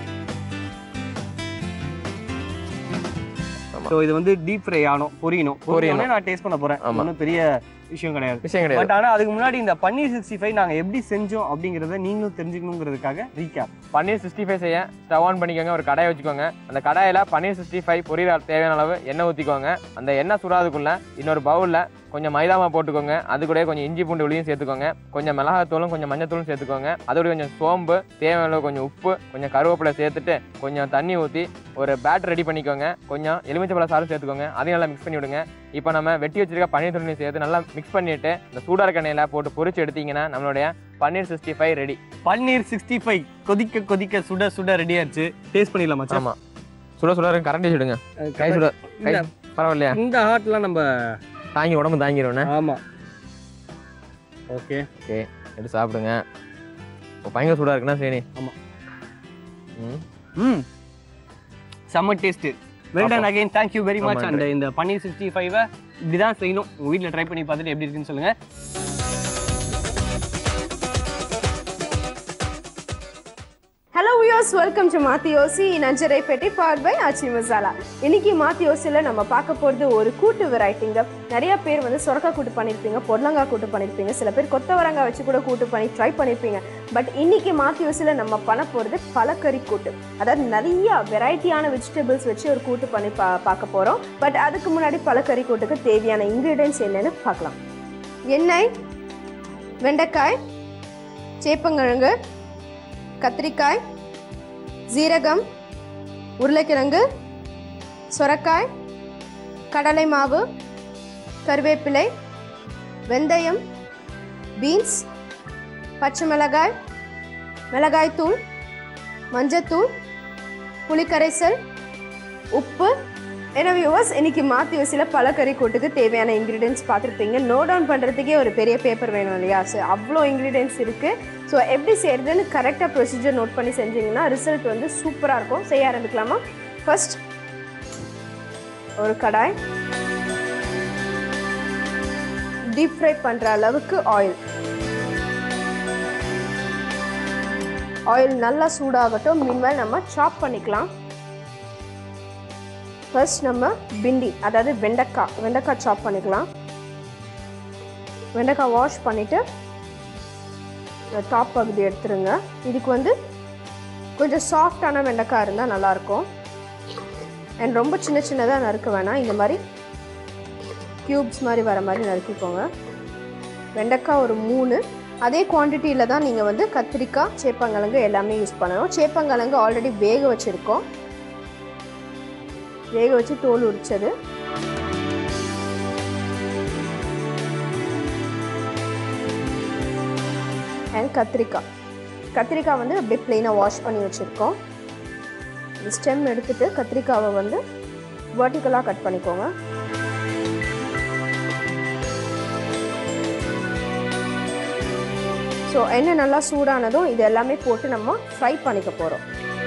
ஸோ இது வந்து டீப் ஃப்ரை ஆகணும் பொரியணும் பொரியணும் நான் டேஸ்ட் பண்ண போறேன் ஆமா. ஒன்றும் பெரிய விஷயம் கிடையாது விஷயம் கிடையாது பட் ஆனா அதுக்கு முன்னாடி இந்த பன்னீர் சிக்ஸ்டி ஃபைவ் நாங்க எப்படி செஞ்சோம் அப்படிங்கறத நீங்களும் தெரிஞ்சுக்கணுங்கிறதுக்காக ரீகேப் பன்னீர் சிக்ஸ்டி ஃபைவ் செய்ய ஸ்டவ் ஆன் பண்ணிக்கோங்க ஒரு கடாயை வச்சுக்கோங்க அந்த கடாயில பன்னீர் சிக்ஸ்டி ஃபைவ் பொரியல தேவையான அளவு எண்ணெய் ஊற்றிக்கோங்க அந்த எண்ணெய் சுடாதுக்குள்ள இன்னொரு பவுல்ல கொஞ்சம் மைதா மாவு போட்டுக்கோங்க அது கூட கொஞ்சம் இஞ்சி பூண்டு விளியும் சேர்த்துக்கோங்க கொஞ்சம் மிளகாத்தூளும் கொஞ்சம் மஞ்சத்தூளும் சேர்த்துக்கோங்க அதோட கொஞ்சம் சோம்பு தேவையான அளவு கொஞ்சம் உப்பு கொஞ்சம் கருவேப்பிலை சேர்த்துட்டு கொஞ்சம் தண்ணி ஊற்றி ஒரு பேட் ரெடி பண்ணிக்கோங்க கொஞ்சம் எலுமிச்சப்பழ சாறு சேர்த்துக்கோங்க அதையும் நல்லா மிக்ஸ் பண்ணி விடுங்க இப்போ நம்ம வெட்டி வச்சிருக்க பன்னீர் துணி சேர்த்து நல்லா மிக்ஸ் பண்ணிட்டு இந்த சூடாக இருக்க எண்ணெயில போட்டு பொரிச்சு எடுத்தீங்கன்னா நம்மளுடைய paneer sixty five ready paneer sixty five கொதிக்க கொதிக்க சுட சுட ரெடி ஆச்சு டேஸ்ட் பண்ணிடலாம் மச்சான் ஆமா சுட சுட இருக்கு கரண்டி சுடுங்க கை சுட கை இந்த- பரவாயில்லையா இந்த ஹாட்லாம் நம்ம தாங்கி உடம்பு தாங்கிடுவேண்ணே ஆமா ஓகே ஓகே எடுத்து சாப்பிடுங்க இப்போ பயங்கர சூடாக இருக்குன்னா சரி ஆமா. ம் ம் செம்ம taste well done again thank you very ரொம்ப மச் அண்ட் இந்த பன்னீர் சிக்ஸ்டி ஃபைவை இப்படிதான் செய்யணும் உங்க வீட்டில் ட்ரை பண்ணி பார்த்துட்டு எப்படி இருக்குன்னு சொல்லுங்க ஹலோ வியூஸ் வெல்கம் டு மாத்தியோசி நஞ்சரை பெட்டி பவர் பை ஆச்சி மசாலா இன்னைக்கு மாத்தியோசியில் நம்ம பார்க்க போகிறது ஒரு கூட்டு வெரைட்டிங்க நிறைய பேர் வந்து சுரக்காய் கூட்டு பண்ணியிருப்பீங்க பொடலங்காய் கூட்டு பண்ணியிருப்பீங்க சில பேர் கொத்தவரங்காய் வச்சு கூட கூட்டு பண்ணி ட்ரை பண்ணியிருப்பீங்க பட் இன்னைக்கு மாத்தியோசியில் நம்ம பண்ண போகிறது பலக்கறி கூட்டு அதாவது நிறைய வெரைட்டியான வெஜிடபிள்ஸ் வச்சு ஒரு கூட்டு பண்ணி பா பார்க்க போகிறோம் பட் அதுக்கு முன்னாடி பலக்கறி கூட்டுக்கு தேவையான இன்க்ரீடியன்ஸ் என்னன்னு பார்க்கலாம் எண்ணெய் வெண்டைக்காய் சேப்பங்கிழங்கு கத்திரிக்காய் ஜீரகம் உருளைக்கிழங்கு சொரக்காய் கடலை மாவு கருவேப்பிலை வெந்தயம் பீன்ஸ் பச்சை மிளகாய் மிளகாய்த்தூள் மஞ்சத்தூள் புளிக்கரைசல் உப்பு ஏன்னா வியூவர்ஸ் இன்னைக்கு மாற்றி வசியில் பழக்கறி கூட்டுக்கு தேவையான இன்க்ரீடியன்ஸ் பார்த்துருப்பீங்க நோட் டவுன் பண்ணுறதுக்கே ஒரு பெரிய பேப்பர் வேணும் இல்லையா ஸோ அவ்வளோ இன்க்ரீடியன்ஸ் இருக்குது ஸோ எப்படி செய்கிறதுன்னு கரெக்டாக ப்ரொசீஜர் நோட் பண்ணி செஞ்சீங்கன்னா ரிசல்ட் வந்து சூப்பராக இருக்கும் செய்ய ஆரம்பிக்கலாமா ஃபர்ஸ்ட் ஒரு கடாய் டீப் ஃப்ரை பண்ணுற அளவுக்கு ஆயில் ஆயில் நல்லா சூடாகட்டும் மீன்வேல் நம்ம சாப் பண்ணிக்கலாம் ஃபர்ஸ்ட் நம்ம பிண்டி அதாவது வெண்டைக்காய் வெண்டைக்காய் சாப் பண்ணிக்கலாம் வெண்டைக்காய் வாஷ் பண்ணிவிட்டு டாப் பகுதி எடுத்துருங்க இதுக்கு வந்து கொஞ்சம் சாஃப்டான வெண்டைக்காய் இருந்தால் நல்லாயிருக்கும் அண்ட் ரொம்ப சின்ன சின்னதாக நறுக்க வேணாம் இந்த மாதிரி க்யூப்ஸ் மாதிரி வர மாதிரி நறுக்கிக்கோங்க வெண்டைக்காய் ஒரு மூணு அதே குவான்டிட்டியில் தான் நீங்கள் வந்து கத்திரிக்காய் சேப்பங்கிழங்கு எல்லாமே யூஸ் பண்ணணும் சேப்பங்கிழங்கு ஆல்ரெடி வேக வச்சுருக்கோம் வேக வச்சு தோல் உரிச்சது அண்ட் கத்திரிக்காய் கத்திரிக்காய் வந்து அப்படியே ப்ளெயினாக வாஷ் பண்ணி வச்சுருக்கோம் இந்த ஸ்டெம் எடுத்துட்டு கத்திரிக்காவை வந்து வெர்டிக்கலாக கட் பண்ணிக்கோங்க ஸோ எண்ணெய் நல்லா சூடானதும் இது எல்லாமே போட்டு நம்ம ஃப்ரை பண்ணிக்க போகிறோம்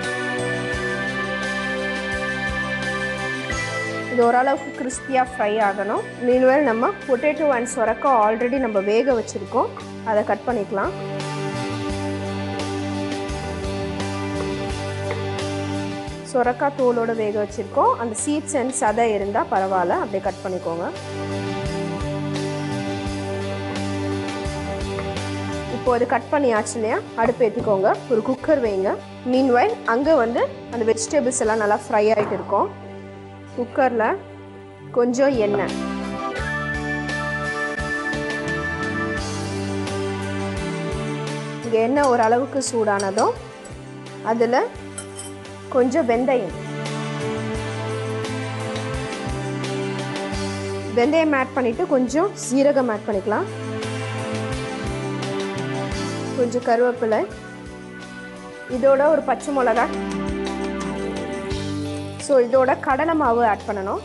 இது ஓரளவுக்கு கிறிஸ்பியாக ஃப்ரை ஆகணும் மீன்வேல் நம்ம பொட்டேட்டோ அண்ட் சொரக்காய் ஆல்ரெடி நம்ம வேக வச்சுருக்கோம் அதை கட் பண்ணிக்கலாம் சொரக்காய் தோலோட வேக வச்சுருக்கோம் அந்த சீட்ஸ் அண்ட் சதை இருந்தால் பரவாயில்ல அப்படியே கட் பண்ணிக்கோங்க இப்போ அது கட் பண்ணியாச்சு இல்லையா அடுப்பு ஏற்றிக்கோங்க ஒரு குக்கர் வைங்க மீன்வைல் அங்கே வந்து அந்த வெஜிடபிள்ஸ் எல்லாம் நல்லா ஃப்ரை ஆகிட்டு இருக்கும் குக்கரில் கொஞ்சம் எண்ணெய் இங்கே எண்ணெய் ஓரளவுக்கு சூடானதும் அதில் கொஞ்சம் வெந்தயம் வெந்தயம் ஆட் பண்ணிவிட்டு கொஞ்சம் சீரகம் ஆட் பண்ணிக்கலாம் கொஞ்சம் கருவேப்பிலை இதோட ஒரு பச்சை மிளகாய் ஸோ இதோட கடலை மாவு ஆட் பண்ணணும்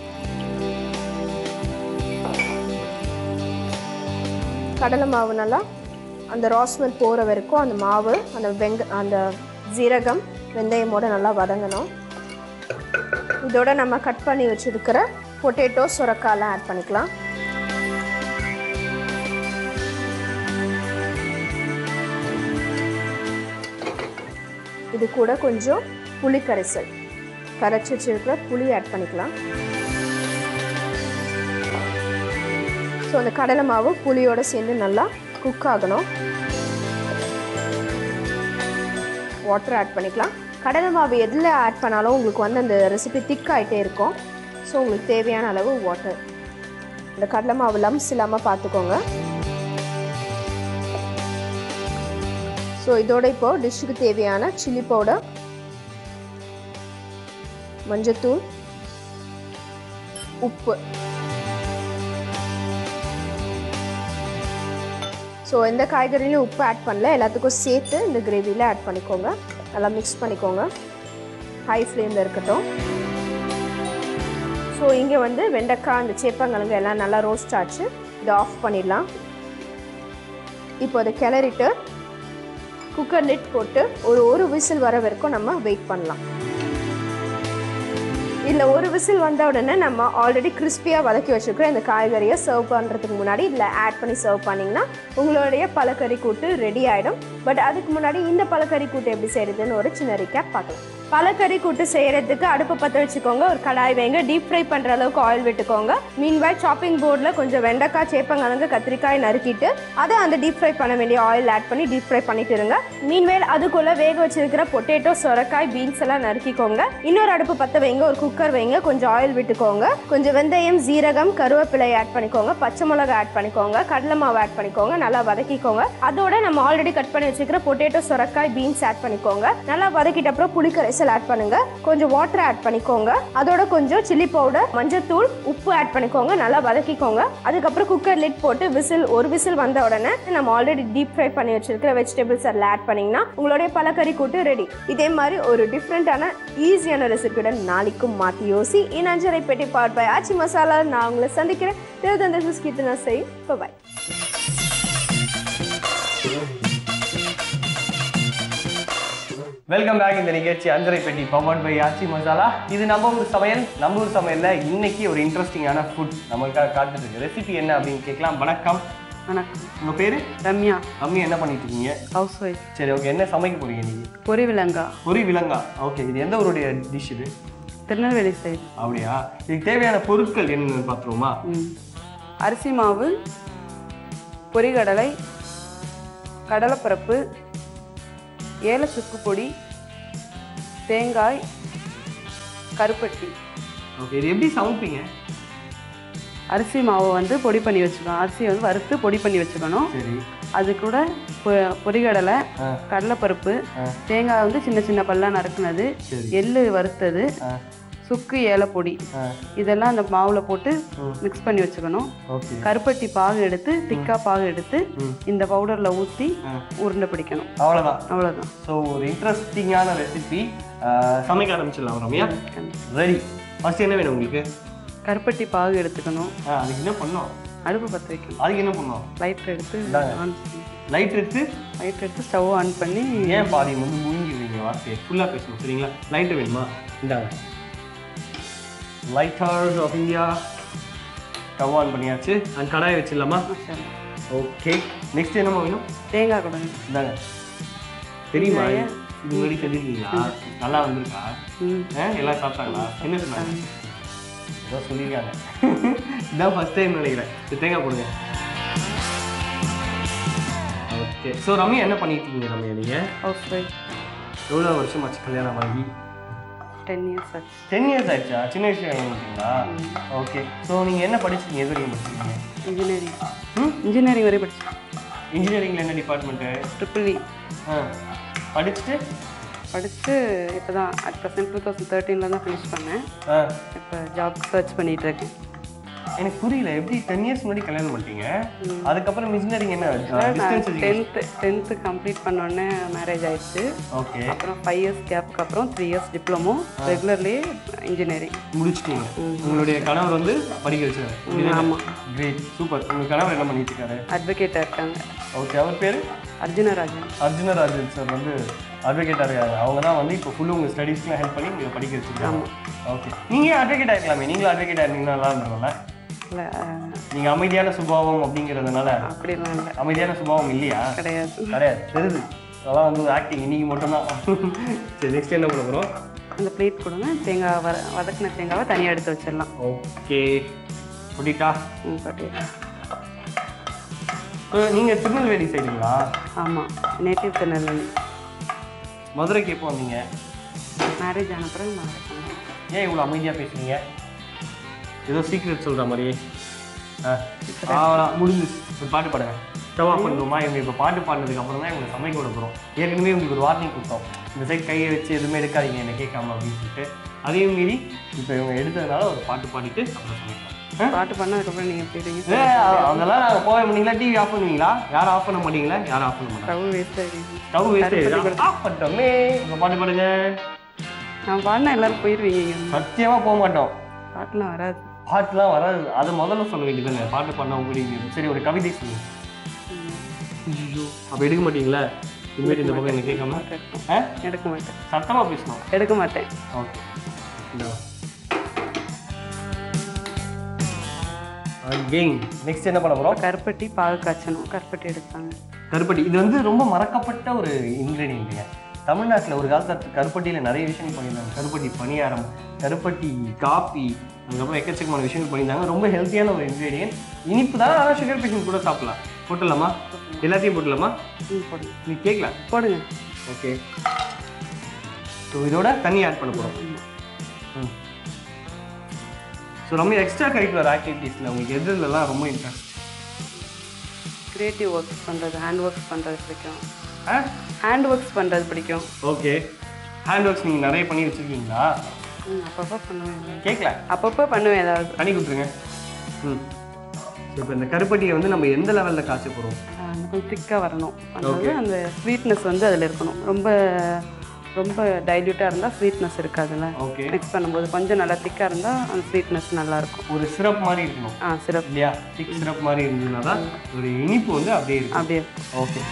கடலை மாவு நல்லா அந்த ராஸ்மெல் போகிற வரைக்கும் அந்த மாவு அந்த வெங்க அந்த ஜீரகம் வெந்தயமோட நல்லா வதங்கணும் இதோட நம்ம கட் பண்ணி வச்சிருக்கிற பொட்டேட்டோ சுரக்காலாம் ஆட் பண்ணிக்கலாம் இது கூட கொஞ்சம் புளி கரைசல் கரைச்சி வச்சிருக்கிற புளி ஆட் பண்ணிக்கலாம் ஸோ அந்த கடலை மாவு புளியோட சேர்ந்து நல்லா குக் ஆகணும் வாட்டர் ஆட் பண்ணிக்கலாம் கடலை மாவு எதில் ஆட் பண்ணாலும் உங்களுக்கு வந்து அந்த ரெசிபி திக் ஆகிட்டே இருக்கும் ஸோ உங்களுக்கு தேவையான அளவு வாட்டர் இந்த கடலை மாவு லம்ஸ் இல்லாமல் பார்த்துக்கோங்க ஸோ இதோட இப்போ டிஷ்ஷுக்கு தேவையான சில்லி பவுடர் மஞ்சத்தூள் உப்பு ஸோ எந்த காய்கறிலையும் உப்பு ஆட் பண்ணல எல்லாத்துக்கும் சேர்த்து இந்த கிரேவியில் ஆட் பண்ணிக்கோங்க நல்லா மிக்ஸ் பண்ணிக்கோங்க ஹை ஃப்ளேமில் இருக்கட்டும் ஸோ இங்கே வந்து வெண்டைக்காய் அந்த சேப்பங்கிழங்கு எல்லாம் நல்லா ரோஸ்ட் ஆச்சு இதை ஆஃப் பண்ணிடலாம் இப்போ அதை கிளறிட்டு குக்கர் லிட் போட்டு ஒரு ஒரு விசில் வர வரைக்கும் நம்ம வெயிட் பண்ணலாம் இதில் ஒரு விசில் வந்த உடனே நம்ம ஆல்ரெடி கிறிஸ்பியாக வதக்கி வச்சுருக்கிற இந்த காய்கறியை சர்வ் பண்ணுறதுக்கு முன்னாடி இதில் ஆட் பண்ணி சர்வ் பண்ணிங்கன்னா உங்களுடைய பலக்கறி கூட்டு ரெடி ஆகிடும் பட் அதுக்கு முன்னாடி இந்த பலக்கறி கூட்டு எப்படி செய்கிறதுன்னு ஒரு சின்ன ரீகேப் பார்க்கலாம் பலக்கறி கூட்டு செய்கிறதுக்கு அடுப்பு பற்ற வச்சுக்கோங்க ஒரு கடாய் வைங்க டீப் ஃப்ரை பண்ணுற அளவுக்கு ஆயில் விட்டுக்கோங்க மீன்வாய் சாப்பிங் போர்டில் கொஞ்சம் வெண்டைக்காய் சேப்பங்கிழங்கு கத்திரிக்காய் நறுக்கிட்டு அதை அந்த டீப் ஃப்ரை பண்ண வேண்டிய ஆயில் ஆட் பண்ணி டீப் ஃப்ரை பண்ணிட்டு இருங்க மீன்வேல் அதுக்குள்ளே வேக வச்சிருக்கிற பொட்டேட்டோ சொரக்காய் பீன்ஸ் எல்லாம் நறுக்கிக்கோங்க இன்னொரு அடுப்பு பற்ற வைங்க ஒரு குக்கர் வைங்க கொஞ்சம் ஆயில் விட்டுக்கோங்க கொஞ்சம் வெந்தயம் ஜீரகம் கருவேப்பிலை ஆட் பண்ணிக்கோங்க பச்சை மிளகாய் ஆட் பண்ணிக்கோங்க கடலை மாவு ஆட் பண்ணிக்கோங்க நல்லா வதக்கிக்கோங்க அதோட நம்ம ஆல்ரெடி கட் பண்ணி வச்சிருக்கிற பொட்டேட்டோ சொரக்காய் பீன்ஸ் ஆட் பண்ணிக்கோங்க நல்லா வதக்கிட்ட அப்புறம் புளிக்கரைசல் ஆட் பண்ணுங்க கொஞ்சம் வாட்டர் ஆட் பண்ணிக்கோங்க அதோட கொஞ்சம் சில்லி பவுடர் மஞ்சத்தூள் உப்பு ஆட் பண்ணிக்கோங்க நல்லா வதக்கிக்கோங்க அதுக்கப்புறம் குக்கர் லிட் போட்டு விசில் ஒரு விசில் வந்த உடனே நம்ம ஆல்ரெடி டீப் ஃப்ரை பண்ணி வச்சிருக்கிற வெஜிடபிள்ஸ் அதில் ஆட் பண்ணீங்கன்னா உங்களுடைய பலக்கறி கூட்டு ரெடி இதே மாதிரி ஒரு டிஃப்ரெண்ட்டான ஈஸியான ரெசிபியுடன் நாளைக்கும் மாற்றி யோசி இன் அஞ்சரை பெட்டி பவர் பை ஆச்சி மசாலா நான் உங்களை சந்திக்கிறேன் தேவதந்த கீர்த்தனா செய் பாய் வெல்கம் பேக் இந்த நிகழ்ச்சி அஞ்சரை பெட்டி பவன் பை ஆச்சி மசாலா இது நம்ம ஊர் சமையல் நம்ம ஊர் சமையல்ல இன்னைக்கு ஒரு இன்ட்ரெஸ்டிங்கான ஃபுட் நம்மளுக்காக காத்துட்டு இருக்கு ரெசிபி என்ன அப்படின்னு கேட்கலாம் வணக்கம் வணக்கம் உங்க பேரு ரம்யா அம்மி என்ன பண்ணிட்டு இருக்கீங்க ஹவுஸ் ஒய்ஃப் சரி ஓகே என்ன சமைக்க போறீங்க நீங்க பொரி விலங்கா பொரி விலங்கா ஓகே இது எந்த ஊருடைய டிஷ் இது திருநெல்வேலி சைடு அப்படியா இதுக்கு தேவையான பொருட்கள் என்னன்னு பார்த்துருவோமா ம் அரிசி மாவு பொரிகடலை கடலைப்பருப்பு ஏல சுக்கு பொடி தேங்காய் கருப்பட்டி ஓகே இது எப்படி சமைப்பீங்க அரிசி மாவை வந்து பொடி பண்ணி வச்சுக்கணும் அரிசியை வந்து வறுத்து பொடி பண்ணி வச்சுக்கணும் சரி அது கூட பொ- பொரிகடலை ஆ. கடலைப்பருப்பு ஆ. தேங்காய் வந்து சின்ன சின்ன பல்லா நறுக்குனது சரி. எள்ளு வறுத்தது ஆ. சுக்கு ஏலப்பொடி ஆ. இதெல்லாம் அந்த மாவில் போட்டு மிக்ஸ் பண்ணி வச்சுக்கணும் ஓகே கருப்பட்டி பாகு எடுத்து திக்கா பாகு எடுத்து இந்த பவுடரில் ஊற்றி உருண்டை பிடிக்கணும் அவ்வளோதான் அவ்வளோதான் ஸோ ஒரு இன்ட்ரெஸ்டிங்கான ரெசிபி சமைக்க ஆரம்பிச்சிடலாம் ரம்யா ரெடி ஃபர்ஸ்ட் என்ன வேணும் உங்களுக்கு கருப்பட்டி பாகு எடுத்துக்கணும் ஆ, அதுக்கு என்ன பண்ணோம் அடுப்பு பற்ற வைக்கணும் அதுக்கு என்ன பண்ணோம் லைட் எடுத்து இந்தாங்க. ஆன் லைட் எடுத்து லைட் எடுத்து ஸ்டவ் ஆன் பண்ணி ஏன் பாதி வந்து முழுங்கிடுவீங்க வார்த்தையை ஃபுல்லாக பேசணும் சரிங்களா லைட்டு வேணுமா இந்தாங்க lighters of India stove on பண்ணியாச்சு அண்ட் கடாயை வச்சிடலாமா மசாலா. ஓகே நெக்ஸ்ட் என்னமா வேணும் தேங்காய் கூட இந்தாங்க தெரியுமா இது முன்னாடி தெரியுங்களா நல்லா வந்திருக்கா ம் ஆ, எல்லாம் சாப்பிட்டாங்களா என்ன சொன்னாங்க ஏதோ சொல்லியிருக்காங்க இதான் ஃபர்ஸ்ட் டைம் நினைக்கிறேன் சரி, தேங்காய் போடுங்க ஓகே ஸோ ரம்யா என்ன பண்ணிட்டு இருக்கீங்க ரம்யா நீங்கள் ஹவுஸ் ஒய்ஃப் எவ்வளோ வருஷம் ஆச்சு கல்யாணம் ஆகி டென் இயர்ஸ் ஆச்சு டென் இயர்ஸ் ஆயிடுச்சா சின்ன வயசுல கல்யாணம் பண்ணிட்டீங்களா ஓகே ஸோ நீங்கள் என்ன படிச்சிருக்கீங்க எது வரைக்கும் படிச்சிருக்கீங்க இன்ஜினியரிங் ம் இன்ஜினியரிங் வரை படித்தேன் இன்ஜினியரிங்கில் என்ன டிபார்ட்மெண்ட்டு ட்ரிபிள் இ ஆ படிச்சுட்டு படிச்சுட்டு இப்போ தான் அட் ப்ரெசென்ட் டூ தௌசண்ட் தேர்ட்டீனில் தான் ஃபினிஷ் பண்ணேன் ஆ இப்போ ஜாப் சர்ச் பண்ணிகிட்டு இருக்கேன் எனக்கு புரியல எப்படி டென் இயர்ஸ் முன்னாடி கல்யாணம் பண்ணிட்டீங்க அதுக்கப்புறம் மிஷினரிங் என்ன டிஸ்டன்ஸ் டென்த்து டென்த்து கம்ப்ளீட் பண்ணோடனே மேரேஜ் ஆயிடுச்சு ஓகே அப்புறம் ஃபைவ் இயர்ஸ் கேப்புக்கு அப்புறம் three years diploma regularly engineering முடிச்சிட்டீங்க உங்களுடைய கணவர் வந்து படிக்க வச்சாரு ஆமா. கிரேட் சூப்பர் உங்க கணவர் என்ன பண்ணிட்டு இருக்காரு அட்வொகேட்டாக இருக்காங்க ஓகே அவர் பேரு அர்ஜுனராஜன் அர்ஜுனராஜன் சார் வந்து அட்வொகேட்டாக இருக்காங்க அவங்க தான் வந்து இப்போ ஃபுல்லு உங்கள் ஸ்டடீஸ்க்குலாம் ஹெல்ப் பண்ணி நீங்கள் படிக்க வச்சிருக்காங்க ஓகே நீங்கள் அட்வொகேட் ஆகிக்கலாமே நீங்களும் அட்வொகேட் ஆயிருந்தீங்கன்னா நல்லா இருந்திருக்கும்ல இல்லை நீங்கள் அமைதியான சுபாவம் அப்படிங்கிறதுனால அப்படிலாம் இல்லை அமைதியான சுபாவம் இல்லையா கிடையாது கிடையாது தெரியுது அதெல்லாம் வந்து ஆக்டிங் இன்னைக்கு மட்டும்தான் சரி நெக்ஸ்ட் என்ன பண்ண போகிறோம் அந்த பிளேட் கொடுங்க தேங்காய் வர வதக்கின தேங்காவை தனியாக எடுத்து வச்சிடலாம் ஓகே புடிட்டா ம் கட்டிடுறேன் நீங்கள் திருநெல்வேலி சைடுங்களா ஆமாம் நேட்டிவ் திருநெல்வேலி மதுரைக்கு எப்போ வந்தீங்க மேரேஜ் ஆன பிறகு மேரேஜ் பண்ணேன் ஏன் இவ்வளோ அமைதியாக பேசுறீங்க ஏதோ சீக்ரெட் சொல்கிற மாதிரியே ஆ அவ்வளோதான் முடிஞ்சிச்சு ஒரு பாட்டு பாடுங்க ஸ்டவ் ஆஃப் பண்ணுவோமா இவங்க இப்போ பாட்டு பாடினதுக்கு அப்புறம் தான் இவங்களை சமைக்க விட போகிறோம் ஏற்கனவே உங்களுக்கு ஒரு வார்னிங் கொடுத்தோம் இந்த சைட் கையை வச்சு எதுவுமே எடுக்காதீங்க என்ன கேட்காம அப்படின்னு சொல்லிட்டு அதையும் மீறி இப்போ இவங்க எடுத்ததுனால ஒரு பாட்டு பாடிட்டு அப்புறம் சமைக்கலாம் ஆ? பாட்டு பண்ணதுக்கப்புறம் நீங்கள் போயிடுவீங்க ஏ, அதெல்லாம் நாங்கள் போக மாட்டீங்களா டிவி ஆஃப் பண்ணுவீங்களா யாரும் ஆஃப் பண்ண மாட்டீங்களா யாரும் ஆஃப் பண்ண மாட்டாங்க ஸ்டவ் வேஸ்ட் ஆகிடுச்சு ஸ்டவ் வேஸ்ட் ஆஃப் பண்ணிட்டோமே இப்போ பாட்டு பாடுங்க நான் பாடினா எல்லாரும் போயிடுவீங்க இங்க. சத்தியமாக போக மாட்டோம் பாட்டுலாம் வராது பாட்டுலாம் வராது அதை முதல்ல சொல்ல வேண்டியதுதானே பாட்டு பண்ண முடியுங்க சரி ஒரு கவிதை சொல்லுங்க ஐயோ அப்போ எடுக்க மாட்டீங்களா இனிமேட்டு இந்த பக்கம் என்ன கேட்காம எடுக்கும். ஆ எடுக்க மாட்டேன் சத்தமாக பேசணும் எடுக்க மாட்டேன் ஓகே கெயின் நெக்ஸ்ட் என்ன பண்ண போகிறோம் கருப்பட்டி பாகு காய்ச்சணும் கருப்பட்டி எடுத்தாங்க கருப்பட்டி இது வந்து ரொம்ப மறக்கப்பட்ட ஒரு இன்க்ரீடியன்ட்டுங்க தமிழ்நாட்டில் ஒரு காலத்தில் கருப்பட்டியில் நிறைய விஷயங்கள் பண்ணியிருந்தாங்க கருப்பட்டி பணியாரம் கருப்பட்டி காப்பி அதுக்கப்புறம் எக்கச்சக்கமான விஷயங்கள் பண்ணியிருந்தாங்க ரொம்ப ஹெல்த்தியான ஒரு இன்க்ரீடியன்ட் இனிப்பு தான் ஆனால் சுகர் பேஷண்ட் கூட சாப்பிடலாம் போட்டுடலாமா எல்லாத்தையும் போட்டுடலாமா ம் போடுங்க நீ கேட்கல போடுங்க ஓகே ஸோ இதோட தண்ணி ஆட் பண்ண போகிறோம் ம் ஸோ ரொம்ப எக்ஸ்ட்ரா கரிக்குலர் ஆக்டிவிட்டீஸில் உங்களுக்கு எதுலலாம் ரொம்ப இன்ட்ரெஸ்ட் கிரியேட்டிவ் ஒர்க்ஸ் பண்ணுறது ஹேண்ட் ஒர்க்ஸ் பண்ணுறது பிடிக்கும் ஆ ஹேண்ட் ஒர்க்ஸ் பண்ணுறது பிடிக்கும் ஓகே ஹேண்ட் ஒர்க்ஸ் நீங்கள் நிறைய பண்ணி வச்சுருக்கீங்களா ம் அப்பப்போ பண்ணுவேன் கேட்கல அப்பப்போ பண்ணுவேன் ஏதாவது பண்ணி கொடுத்துருங்க ம் இப்போ இந்த கருப்பட்டியை வந்து நம்ம எந்த லெவலில் காய்ச்ச போகிறோம் ஆ, அந்த கொஞ்சம் திக்காக வரணும் அதாவது அந்த ஸ்வீட்னஸ் வந்து அதில் இருக்கணும் ரொம்ப ரொம்ப டைல்யூட்டாக இருந்தால் ஸ்வீட்னஸ் இருக்காதுல்ல ஓகே மிக்ஸ் பண்ணும்போது கொஞ்சம் நல்லா திக்காக இருந்தால் அந்த ஸ்வீட்னஸ் நல்லாயிருக்கும் ஒரு சிரப் மாதிரி இருக்கணும் ஆ சிரப் இல்லையா திக் சிரப் மாதிரி இருந்ததுனா தான் ஒரு இனிப்பு வந்து அப்படியே இருக்கும் அப்படியே ஓகே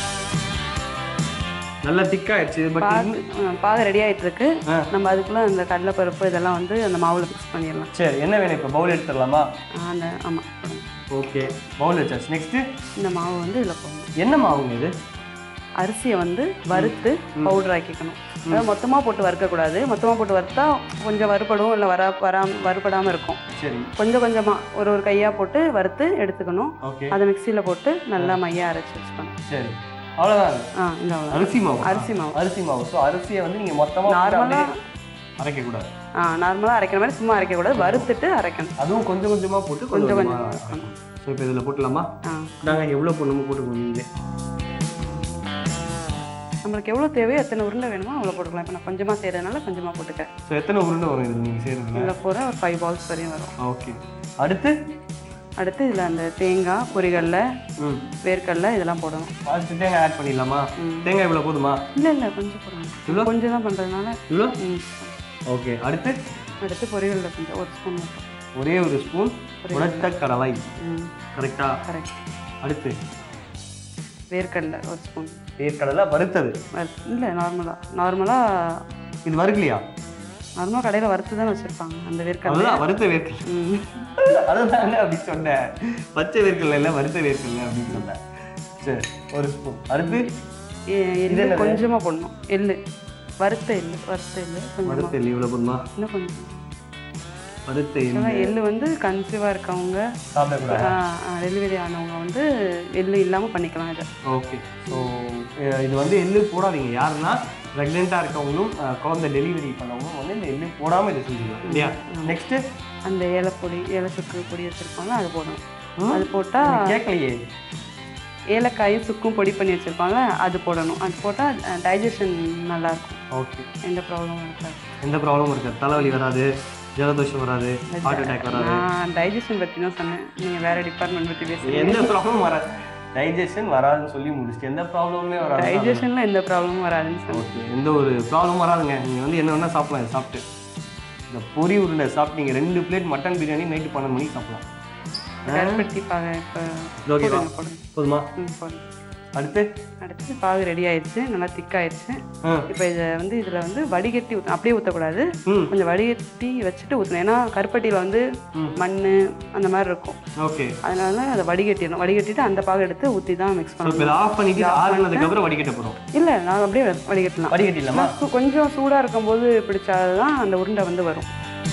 நல்லா திக்காயிடுச்சு பட் பாகு ஆ, பாகு ரெடி ஆயிட்டு இருக்கு ஆ. நம்ம அதுக்குள்ளே அந்த கடலைப்பருப்பு இதெல்லாம் வந்து அந்த மாவில் மிக்ஸ் பண்ணிடலாம் சரி என்ன வேணும் இப்போ பவுல் எடுத்துடலாமா ஆ, அந்த ஆமாம் ஓகே பவுல் வச்சாச்சு நெக்ஸ்ட்டு இந்த மாவு வந்து இதில் போடணும் என்ன மாவுங்க இது அரிசியை வந்து வறுத்து பவுடர் ஆக்கிக்கணும் அதாவது மொத்தமாக போட்டு வறுக்கக்கூடாது மொத்தமாக போட்டு வறுத்தா கொஞ்சம் வறுபடும் இல்லை வரா வராம வறுபடாமல் இருக்கும் சரி கொஞ்சம் கொஞ்சமாக ஒரு ஒரு கையாக போட்டு வறுத்து எடுத்துக்கணும் ஓகே அதை மிக்சியில் போட்டு நல்லா மையாக அரைச்சி வச்சுக்கணும் சரி அவ்வளோதான் ஆ இந்த அவ்வளோ அரிசி மாவு அரிசி மாவு அரிசி மாவு ஸோ அரிசியை வந்து நீங்கள் மொத்தமாக நார்மலாக அரைக்கக்கூடாது ஆ நார்மலாக அரைக்கிற மாதிரி சும்மா அரைக்கக்கூடாது வறுத்துட்டு அரைக்கணும் அதுவும் கொஞ்சம் கொஞ்சமாக போட்டு கொஞ்சம் கொஞ்சம் கொஞ்சமா கொஞ்சமாக ஸோ இப்போ இதில் போட்டுடலாமா ஆ நாங்கள் எவ்வளோ போடணுமோ போட்டுக்கோங்க நீங்களே நம்மளுக்கு எவ்வளோ தேவையோ எத்தனை உருண்டை வேணுமோ அவ்வளோ போட்டுக்கலாம் இப்போ நான் கொஞ்சமாக செய்கிறதுனால கொஞ்சமாக போட்டுக்கிறேன் ஸோ எத்தனை உருண்டை வரும் இதில் நீங்கள் செய்கிறதுல இதில் போகிற ஒரு ஃபைவ் பால்ஸ் வரையும் வரும் ஓகே அடுத்து அடுத்து இதில் அந்த தேங்காய் பொரிகடலை ம் வேர்க்கடலை இதெல்லாம் போடணும் அடுத்து தேங்காய் ஆட் பண்ணிடலாமா தேங்காய் இவ்வளோ போதுமா இல்லை இல்லை கொஞ்சம் போடணும் இவ்வளோ கொஞ்சம் தான் பண்ணுறதுனால இவ்வளோ ம் ஓகே அடுத்து அடுத்து பொரிகடலை கொஞ்சம் ஒரு ஸ்பூன் மட்டும் ஒரே ஒரு ஸ்பூன் உடத்த கடலை ம் கரெக்டா கரெக்ட் அடுத்து வேர்க்கடலை ஒரு ஸ்பூன் வேர்க்கடலை வறுத்தது இல்லை நார்மலாக நார்மலாக இது வறுக்கலையா நார்மலாக கடையில் வறுத்து தான் வச்சுருப்பாங்க அந்த வேர்க்கடலை அதுதான் வறுத்த வேர்க்கடலை ம் அதுதாங்க அப்படி சொன்னேன் பச்சை வேர்க்கடலை இல்லை வறுத்த வேர்க்கடலை அப்படின்னு சொன்னேன் சரி ஒரு ஸ்பூன் அடுத்து எ- எள்ளு என்னது? கொஞ்சமாக போடணும் எள்ளு வறுத்த எள்ளு வறுத்த எள்ளு கொஞ்சமாக வறுத்த எள்ளு இவ்வளோ போதுமா இன்னும் கொஞ்சம் வறுத்த எள்ளு ஏன்னா எள்ளு வந்து கன்சீவாக இருக்கவங்க சாப்பிடக்கூடாது டெலிவரி ஆனவங்க வந்து எள்ளு இல்லாமல் பண்ணிக்கலாம் இதை ஓகே ஸோ இது வந்து எள்ளு போடாதீங்க யாருன்னா ப்ரெக்னெண்ட்டாக இருக்கவங்களும் அஹ், குழந்தை டெலிவரி பண்ணவங்களும் வந்து இந்த எள்ளு போடாமல் இதை செஞ்சுக்கலாம் இல்லையா நெக்ஸ்ட்டு அந்த ஏலப்பொடி ஏலச்சுக்கு பொடி வச்சுருப்பாங்க அது போடணும் அது போட்டால் கேட்கலையே ஏலக்காயும் சுக்கும் பொடி பண்ணி வச்சுருப்பாங்க அது போடணும் அது போட்டால் டைஜஷன் நல்லாயிருக்கும் ஓகே எந்த ப்ராப்ளமும் இருக்காது எந்த ப்ராப்ளமும் இருக்காது தலைவலி வராது ஜலதோஷம் வராது ஹார்ட் அட்டாக் வராது நான் டைஜஷன் பற்றி தான் சொன்னேன் நீங்கள் வேறு டிபார்ட்மெண்ட் பற்றி பேசுகிறீங்க எந்த ப்ராப்ளமும் வராது டைஜஷன் வராதுன்னு சொல்லி முடிச்சுட்டு எந்த ப்ராப்ளமுமே வராது டைஜஷனில் எந்த ப்ராப்ளமும் வராதுன்னு சொன்னேன் ஓகே எந்த ஒரு ப்ராப்ளமும் வராதுங்க நீங்கள் வந்து என்ன வேணால் சாப்பிடலாம் இதை சாப்பிட்டு இந்த பொரி உருண்டை சாப்பிட்டு நீங்கள் ரெண்டு பிளேட் மட்டன் பிரியாணி நைட்டு பன்னெண்டு மணிக்கு சாப்பிடலாம் கருப்பட்டி பாக இப்போ இது ஓகேவா போடுங்க போதுமா ம் போடுங்க அடுத்து அடுத்து பாகு ரெடி ஆயிடுச்சு நல்லா திக்காயிடுச்சு ஆ இப்போ இதை வந்து இதில் வந்து வடிகட்டி ஊற்றணும் அப்படியே ஊற்றக்கூடாது ம் கொஞ்சம் வடிகட்டி வச்சுட்டு ஊற்றணும் ஏன்னா கருப்பட்டியில் வந்து ம். மண் அந்த மாதிரி இருக்கும் ஓகே அதனால அதை வடிகட்டிடணும் வடிகட்டிட்டு அந்த பாகு எடுத்து ஊற்றி தான் மிக்ஸ் ஸோ இப்போ பண்ணணும் இதை ஆஃப் பண்ணிட்டு ஆறுனதுக்கப்புறம் வடிகட்ட போகிறோம் இல்லை நான் அப்படியே வடிகட்டலாம் வடிகட்டிடலாமா சு- கொஞ்சம் சூடாக இருக்கும்போது பிடிச்சாதான் அந்த உருண்டை வந்து வரும்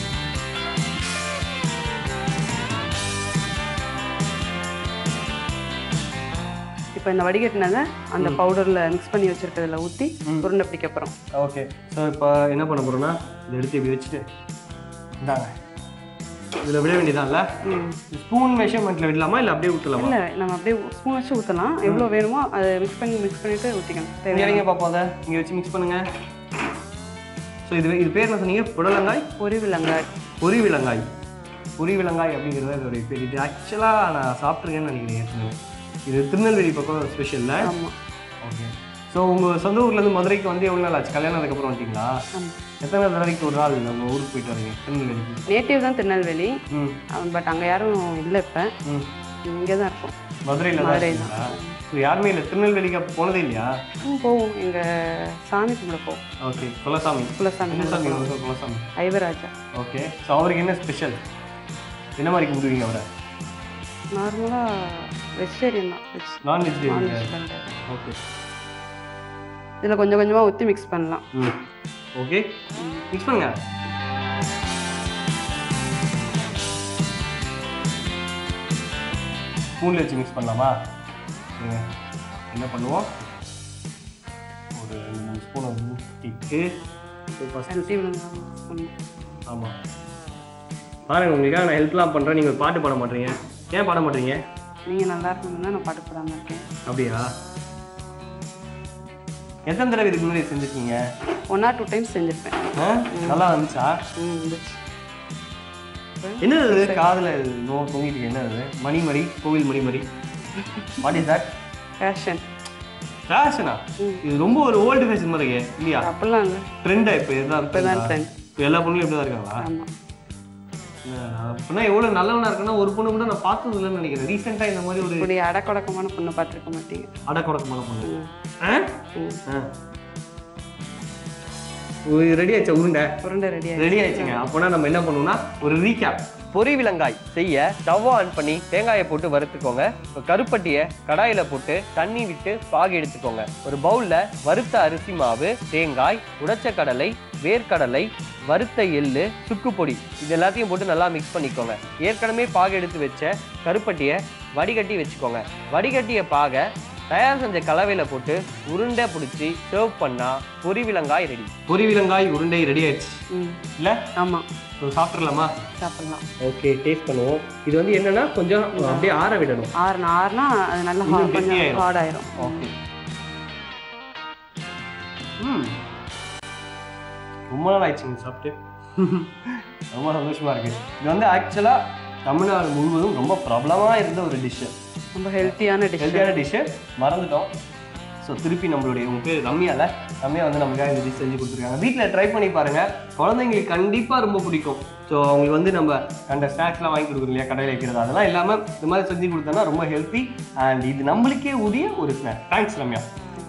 இப்போ இந்த வடிகட்டினதை அந்த பவுடரில் மிக்ஸ் பண்ணி வச்சிருக்கிறதுல ஊற்றி உருண்டை பிடிக்க போகிறோம் ஓகே ஸோ இப்போ என்ன பண்ண போகிறோம்னா இதை எடுத்து இப்படி வச்சுட்டு இந்தாங்க இதில் விட வேண்டியதான்ல ஸ்பூன் மெஷர்மெண்ட்டில் விடலாமா இல்லை அப்படியே ஊற்றலாமா இல்லை நம்ம அப்படியே ஸ்பூன் வச்சு ஊற்றலாம் எவ்வளோ வேணுமோ அதை மிக்ஸ் பண்ணி மிக்ஸ் பண்ணிட்டு ஊற்றிக்கணும் இங்கே தேவையான வைங்க பார்ப்போம் அதை இங்கே வச்சு மிக்ஸ் பண்ணுங்க ஸோ இது இது பேர் என்ன சொன்னீங்க புடலங்காய் பொரி விலங்காய் பொரி விலங்காய் பொரி விலங்காய் அப்படிங்கிறது இதோடைய பேர் இது ஆக்சுவலாக நான் சாப்பிட்ருக்கேன்னு நினைக்கிறேன் ஏற்கனவே இது திருநெல்வேலி பக்கம் ஸ்பெஷலில் ஆமாம் ஓகே ஸோ உங்கள் சொந்த ஊர்லேருந்து மதுரைக்கு வந்து எவ்வளோ நாள் ஆச்சு கல்யாணம் அதுக்கப்புறம் வந்துட்டீங்களா ஆமாம் எத்தனை தடவைக்கு ஒரு நாள் நம்ம ஊருக்கு போயிட்டு வரீங்க திருநெல்வேலிக்கு நேட்டிவ் தான் திருநெல்வேலி ம் பட் அங்கே யாரும் இல்லை இப்போ ம் இங்கே தான் இருக்கோம் மதுரையில் தான் மதுரை இருக்கீங்களா ஸோ யாருமே இல்லை திருநெல்வேலிக்கு அப்போ போனதே இல்லையா ம், போவோம் எங்கள் சாமி கும்பிட போவோம் ஓகே குலசாமி குலசாமி என்ன சாமி கும்பிட உங்க குலசாமி போவோம். ஐவராஜா ஓகே ஸோ அவருக்கு என்ன ஸ்பெஷல் என்ன மாதிரி கும்பிடுவீங்க அவரை நார்மலாக வெஜிடேரியன் தான் வெஜ் நான் வெஜிடேரியன் நான்வெஜ் ஓகே இதில் கொஞ்சம் கொஞ்சமாக ஊற்றி மிக்ஸ் பண்ணலாம் ம் ஓகே மிக்ஸ் பண்ணுங்க ஸ்பூனில் வச்சு மிக்ஸ் பண்ணலாமா இருங்க. என்ன பண்ணுவோம் ஒரு ரெண்டு மூணு ஸ்பூனை ஊற்றிட்டு ஃபஸ்ட்டு ஊற்றி பண்ணணும் ஆமாம் பாருங்க உங்களுக்காக நான் ஹெல்ப்லாம் பண்ணுறேன் நீங்கள் பாட்டு பாட மாட்டீங்க ஏன் பாட மாட்டீங்க நீங்கள் நல்லா இருக்கணும்னு நான் பாட்டு போடாமல் இருக்கேன் அப்படியா எத்தனை தடவை இதுக்கு முன்னாடி செஞ்சுருக்கீங்க ஒன் ஆர் டூ டைம்ஸ் செஞ்சுருப்பேன் ஆ? நல்லா வந்துச்சா ம் இருந்துச்சு என்ன இது காதுல நோ தொங்கிட்டு இருக்கு? என்ன இது மணிமரி கோவில் மணிமரி வாட் இஸ் தட் ஃபேஷன் ஃபேஷனா இது ரொம்ப ஒரு ஓல்டு ஃபேஷன் மாதிரி இருக்கே, இல்லையா அப்படிலாம் இல்லை ட்ரெண்டா இப்போ இதுதான் இப்போ தான் trend ஆ? ட்ரெண்ட் இப்போ எல்லா பொண்ணுங்களும் இப்படி தான் இருக்காங்களா ஆமாம் என்னடா, அப்படின்னா எவ்வளோ நல்லவனா இருக்குன்னா ஒரு பொண்ணு கூட நான் பார்த்தது இல்லைன்னு நினைக்கிறேன் ரீசெண்டாக இந்த மாதிரி ஒரு இப்படி அடக்கொடக்கமான பொண்ணை பார்த்துருக்க மாட்டீங்க அடக்குடக்கமான பொண்ணு ம். ஆ ம். ஆ ரெடி ஆயிடுச்சா உருண்டை உருண்டை ரெடி ரெடி ஆயிடுச்சுங்க அப்போனா நம்ம என்ன பண்ணுவோம்னா ஒரு ரீகேப் பொரி விலங்காய் செய்ய ஸ்டவ் ஆன் பண்ணி தேங்காயை போட்டு வறுத்துக்கோங்க இப்போ கருப்பட்டியை கடாயில போட்டு தண்ணி விட்டு பாகு எடுத்துக்கோங்க ஒரு பவுல்ல வறுத்த அரிசி மாவு தேங்காய் உடைச்ச கடலை வேர்க்கடலை வறுத்த எள்ளு சுக்கு பொடி இது எல்லாத்தையும் போட்டு நல்லா மிக்ஸ் பண்ணிக்கோங்க ஏற்கனவே பாகு எடுத்து வச்ச கருப்பட்டியை வடிகட்டி வச்சுக்கோங்க வடிகட்டிய பாகை தயார் செஞ்ச கலவையில போட்டு உருண்டை பிடிச்சி சர்வ் பண்ணா பொரி விலங்காய் ரெடி பொரி விலங்காய் உருண்டை ரெடி ஆயிடுச்சு ம் இல்ல ஆமாம் சாப்பிட்றலாமா சாப்பிட்லாம் ஓகே டேஸ்ட் பண்ணுவோம் இது வந்து என்னன்னா கொஞ்சம் அப்படியே ஆற விடணும் ஆறுனா ஆறுனா அது நல்லா இன்னும் hard- கொஞ்சம் கெட்டியாயிரும். ஹார்ட் ஆயிரும் ஓகே ம் ரொம்ப நாள் ஆயிடுச்சுங்க சாப்பிட்டு ரொம்ப சந்தோஷமா இருக்கு இது வந்து ஆக்சுவலா தமிழ்நாடு முழுவதும் ரொம்ப பிரபலமா இருந்த ஒரு டிஷ்ஷு ரொம்ப ஹெல்த்தியான டிஷ் ஹெல்த்தியான டிஷ்ஷு மறந்துட்டோம் ஸோ திருப்பி நம்மளுடைய உங்க பேர் ரம்யால ரம்யா வந்து நமக்காக இந்த டிஷ் செஞ்சு கொடுத்துருக்காங்க வீட்டில் ட்ரை பண்ணி பாருங்க குழந்தைங்களுக்கு கண்டிப்பாக ரொம்ப பிடிக்கும் ஸோ அவங்களுக்கு வந்து நம்ம அந்த ஸ்நாக்ஸ்லாம் வாங்கி கொடுக்குறோம் இல்லையா கடையில் வைக்கிறது அதெல்லாம் இல்லாமல் இந்த மாதிரி செஞ்சு கொடுத்தோன்னா ரொம்ப ஹெல்த்தி அண்ட் இது நம்மளுக்கே உரிய ஒரு ஸ்நாக் தேங்க்ஸ் ரம்யா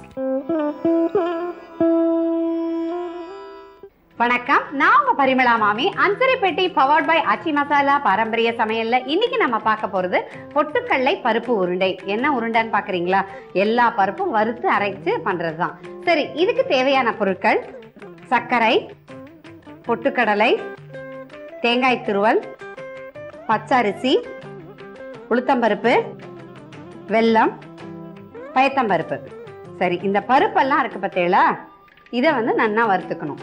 வணக்கம் நான் உங்க பரிமளா மாமி அஞ்சரிப்பேட்டை பவர்ட் பை ஆச்சி மசாலா பாரம்பரிய சமையல்ல இன்னைக்கு நம்ம பார்க்க போறது பொட்டுக்கடலை பருப்பு உருண்டை என்ன உருண்டைன்னு பாக்குறீங்களா எல்லா பருப்பும் வறுத்து அரைச்சு பண்றதுதான் சரி இதுக்கு தேவையான பொருட்கள் சர்க்கரை பொட்டுக்கடலை தேங்காய் துருவல் பச்சரிசி உளுத்தம்பருப்பு வெல்லம் பயத்தம்பருப்பு சரி இந்த பருப்பெல்லாம் இருக்கு பார்த்தீங்களா இதை வந்து நன்னா வறுத்துக்கணும்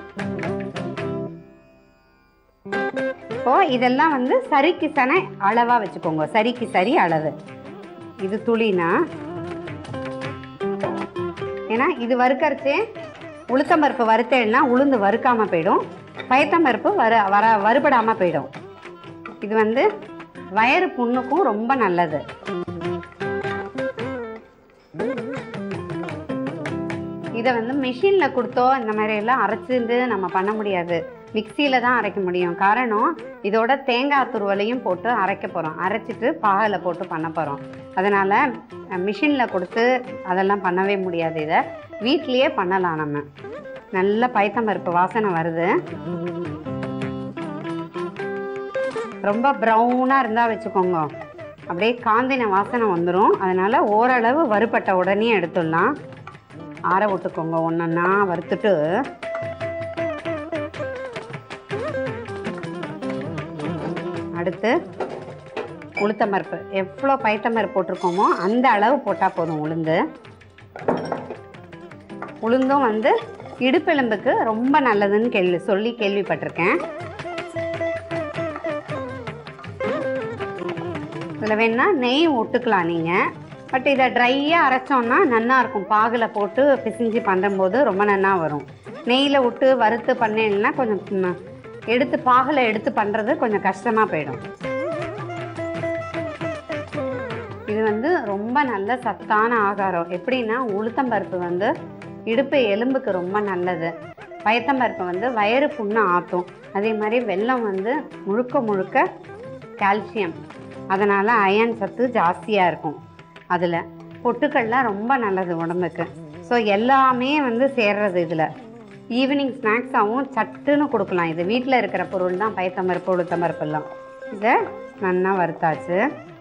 இப்போ இதெல்லாம் வந்து சரிக்கு சன அளவா வச்சுக்கோங்க சரிக்கு சரி அளவு இது துளினா ஏன்னா இது வறுக்கரிச்சே உளுத்தம்பருப்பு வறுத்தேன்னா உளுந்து வறுக்காமல் போயிடும் பயத்தம்பருப்பு வர வர வறுபடாமல் போயிடும் இது வந்து வயறு புண்ணுக்கும் ரொம்ப நல்லது இதை வந்து மிஷினில் கொடுத்தோ இந்த மாதிரி எல்லாம் அரைச்சிட்டு நம்ம பண்ண முடியாது மிக்சியில் தான் அரைக்க முடியும் காரணம் இதோட தேங்காய் துருவலையும் போட்டு அரைக்க போகிறோம் அரைச்சிட்டு பாகில் போட்டு பண்ண போகிறோம் அதனால் மிஷினில் கொடுத்து அதெல்லாம் பண்ணவே முடியாது இதை வீட்லேயே பண்ணலாம் நம்ம நல்ல பைத்தம்பருப்பு வாசனை வருது ரொம்ப ப்ரௌனாக இருந்தால் வச்சுக்கோங்க அப்படியே காந்தின வாசனை வந்துடும் அதனால் ஓரளவு வறுபட்ட உடனே எடுத்துடலாம் ஆற விட்டுக்கோங்க ஒன்றா வறுத்துட்டு அடுத்து உளுத்தம்பருப்பு எவ்வளோ பைத்தம்பருப்பு போட்டிருக்கோமோ அந்த அளவு போட்டால் போதும் உளுந்து உளுந்தும் வந்து இடுப்பெலும்புக்கு ரொம்ப நல்லதுன்னு கேள்வி சொல்லி கேள்விப்பட்டிருக்கேன் இதில் வேணா நெய் விட்டுக்கலாம் நீங்கள் பட் இதை ட்ரையாக அரைச்சோன்னா நன்னா இருக்கும் பாகில் போட்டு பிசிஞ்சு பண்ணும்போது ரொம்ப நன்னா வரும் நெய்யில் விட்டு வறுத்து பண்ணேன்னா கொஞ்சம் ம், எடுத்து பாகில் எடுத்து பண்ணுறது கொஞ்சம் கஷ்டமாக போயிடும் இது வந்து ரொம்ப நல்ல சத்தான ஆகாரம் எப்படின்னா உளுத்தம்பருப்பு வந்து இடுப்பு எலும்புக்கு ரொம்ப நல்லது பயத்தம்பருப்பு வந்து வயிறு புண்ணை ஆற்றும் அதே மாதிரி வெல்லம் வந்து முழுக்க முழுக்க கால்சியம் அதனால் அயன் சத்து ஜாஸ்தியாக இருக்கும் அதில் பொட்டுக்கள்லாம் ரொம்ப நல்லது உடம்புக்கு ஸோ எல்லாமே வந்து சேர்றது இதில் ஈவினிங் ஸ்நாக்ஸாகவும் சட்டுன்னு கொடுக்கலாம் இது வீட்டில் இருக்கிற பொருள் தான் பயத்தம்பருப்பு உளுத்தம்பருப்பெல்லாம் இதை நல்லா வறுத்தாச்சு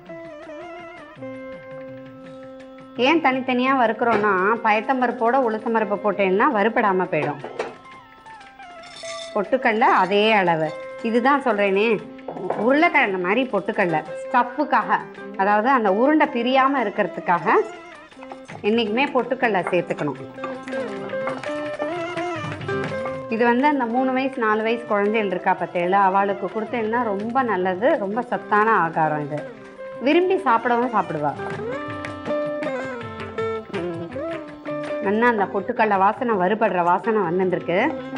ஏன் தனித்தனியாக வறுக்கிறோன்னா பயத்தம்பருப்போட உளுத்தம்பருப்பு போட்டேன்னா வறுபடாமல் போயிடும் பொட்டுக்கடல அதே அளவு இதுதான் சொல்கிறேனே உருளைக்கிழங்கு மாதிரி பொட்டுக்கடல ஸ்டஃப்புக்காக அதாவது அந்த உருண்டை பிரியாமல் இருக்கிறதுக்காக என்றைக்குமே பொட்டுக்கடல சேர்த்துக்கணும் இது வந்து அந்த மூணு வயசு நாலு வயசு குழந்தைகள் இருக்கா பார்த்தேல அவளுக்கு கொடுத்தேன்னா ரொம்ப நல்லது ரொம்ப சத்தான ஆகாரம் இது விரும்பி சாப்பிடவும் சாப்பிடுவா நல்லா அந்த பொட்டுக்கடல வாசனை வறுபடுற வாசனை வந்துருக்கு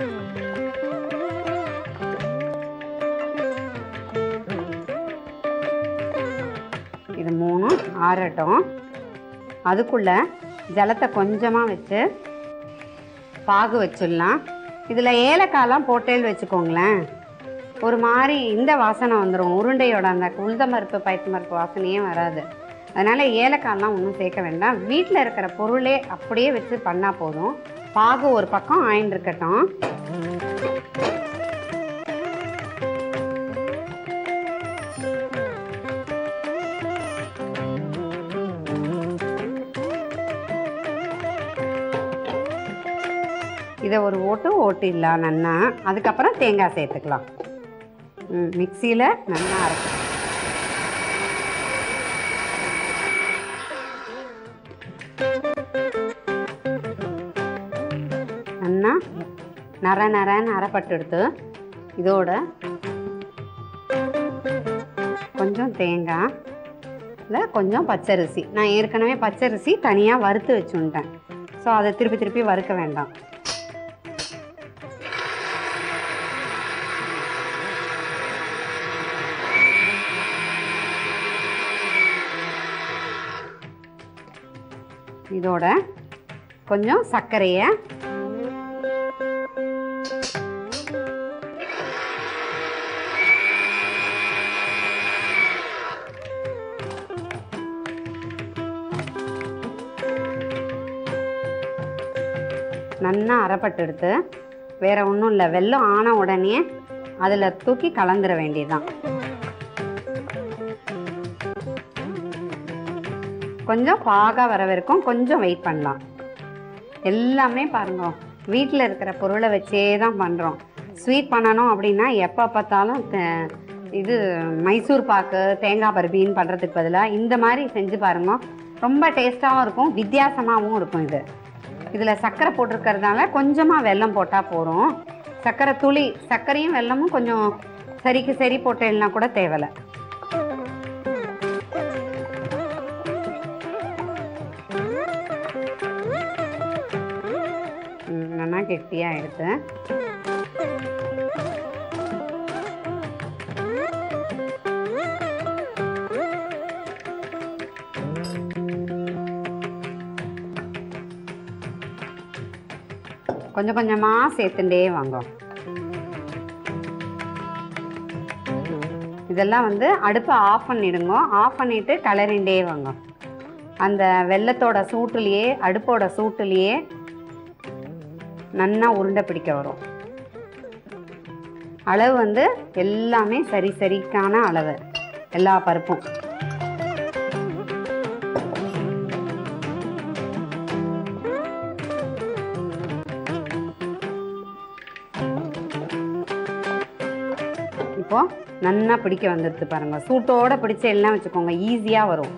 இது மூணும் ஆறட்டும் அதுக்குள்ள ஜலத்தை கொஞ்சமாக வச்சு பாகு வச்சிடலாம் இதில் ஏலக்காய்லாம் போட்டேன்னு வச்சுக்கோங்களேன் ஒரு மாதிரி இந்த வாசனை வந்துடும் உருண்டையோட அந்த உளுந்தம்பருப்பு பயத்தம்பருப்பு வாசனையே வராது அதனால் ஏலக்காய்லாம் ஒன்றும் சேர்க்க வேண்டாம் வீட்டில் இருக்கிற பொருளே அப்படியே வச்சு பண்ணால் போதும் பாகு ஒரு பக்கம் ஆயின் இருக்கட்டும் இதை ஒரு ஓட்டு ஓட்டிடலாம் நன்னா அதுக்கப்புறம் தேங்காய் சேர்த்துக்கலாம் ம் மிக்சியில் நல்லா அரைக்கும் நல்லா நர நரன்னு அரைப்பட்டு எடுத்து இதோட கொஞ்சம் தேங்காய் இல்லை கொஞ்சம் பச்சரிசி நான் ஏற்கனவே பச்சரிசி தனியாக வறுத்து வச்சுட்டேன் ஸோ அதை திருப்பி திருப்பி வறுக்க வேண்டாம் இதோட கொஞ்சம் சர்க்கரையை நன்னா அரைப்பட்டு எடுத்து வேற ஒன்றும் இல்லை வெல்லம் ஆன உடனே அதில் தூக்கி கலந்துட வேண்டியதுதான் கொஞ்சம் பாகாக வர வரைக்கும் கொஞ்சம் வெயிட் பண்ணலாம் எல்லாமே பாருங்க வீட்டில் இருக்கிற பொருளை வச்சே தான் பண்ணுறோம் ஸ்வீட் பண்ணணும் அப்படின்னா எப்போ பார்த்தாலும் தே- இது மைசூர் பாக்கு தேங்காய் பர்பின்னு பண்ணுறதுக்கு பதிலாக இந்த மாதிரி செஞ்சு பாருங்க ரொம்ப டேஸ்ட்டாகவும் இருக்கும் வித்தியாசமாகவும் இருக்கும் இது இதில் சர்க்கரை போட்டிருக்கறதால கொஞ்சமாக வெல்லம் போட்டால் போதும் சர்க்கரை துளி சர்க்கரையும் வெல்லமும் கொஞ்சம் சரிக்கு சரி போட்டேன்னா கூட தேவையில்ல ம், நல்லா கெட்டியாக எடுத்து கொஞ்சம் கொஞ்சமாக சேர்த்துட்டே வாங்க இதெல்லாம் வந்து அடுப்பை ஆஃப் பண்ணிடுங்க ஆஃப் பண்ணிவிட்டு கலரிண்டே வாங்க அந்த வெள்ளத்தோட சூட்டுலேயே அடுப்போட சூட்டுலேயே நன்னா உருண்டை பிடிக்க வரும் அளவு வந்து எல்லாமே சரி சரிக்கான அளவு எல்லா பருப்பும் இப்போ நன்னா பிடிக்க வந்துடுது பாருங்க சூட்டோட பிடிச்ச எல்லாம் வச்சுக்கோங்க ஈஸியாக வரும்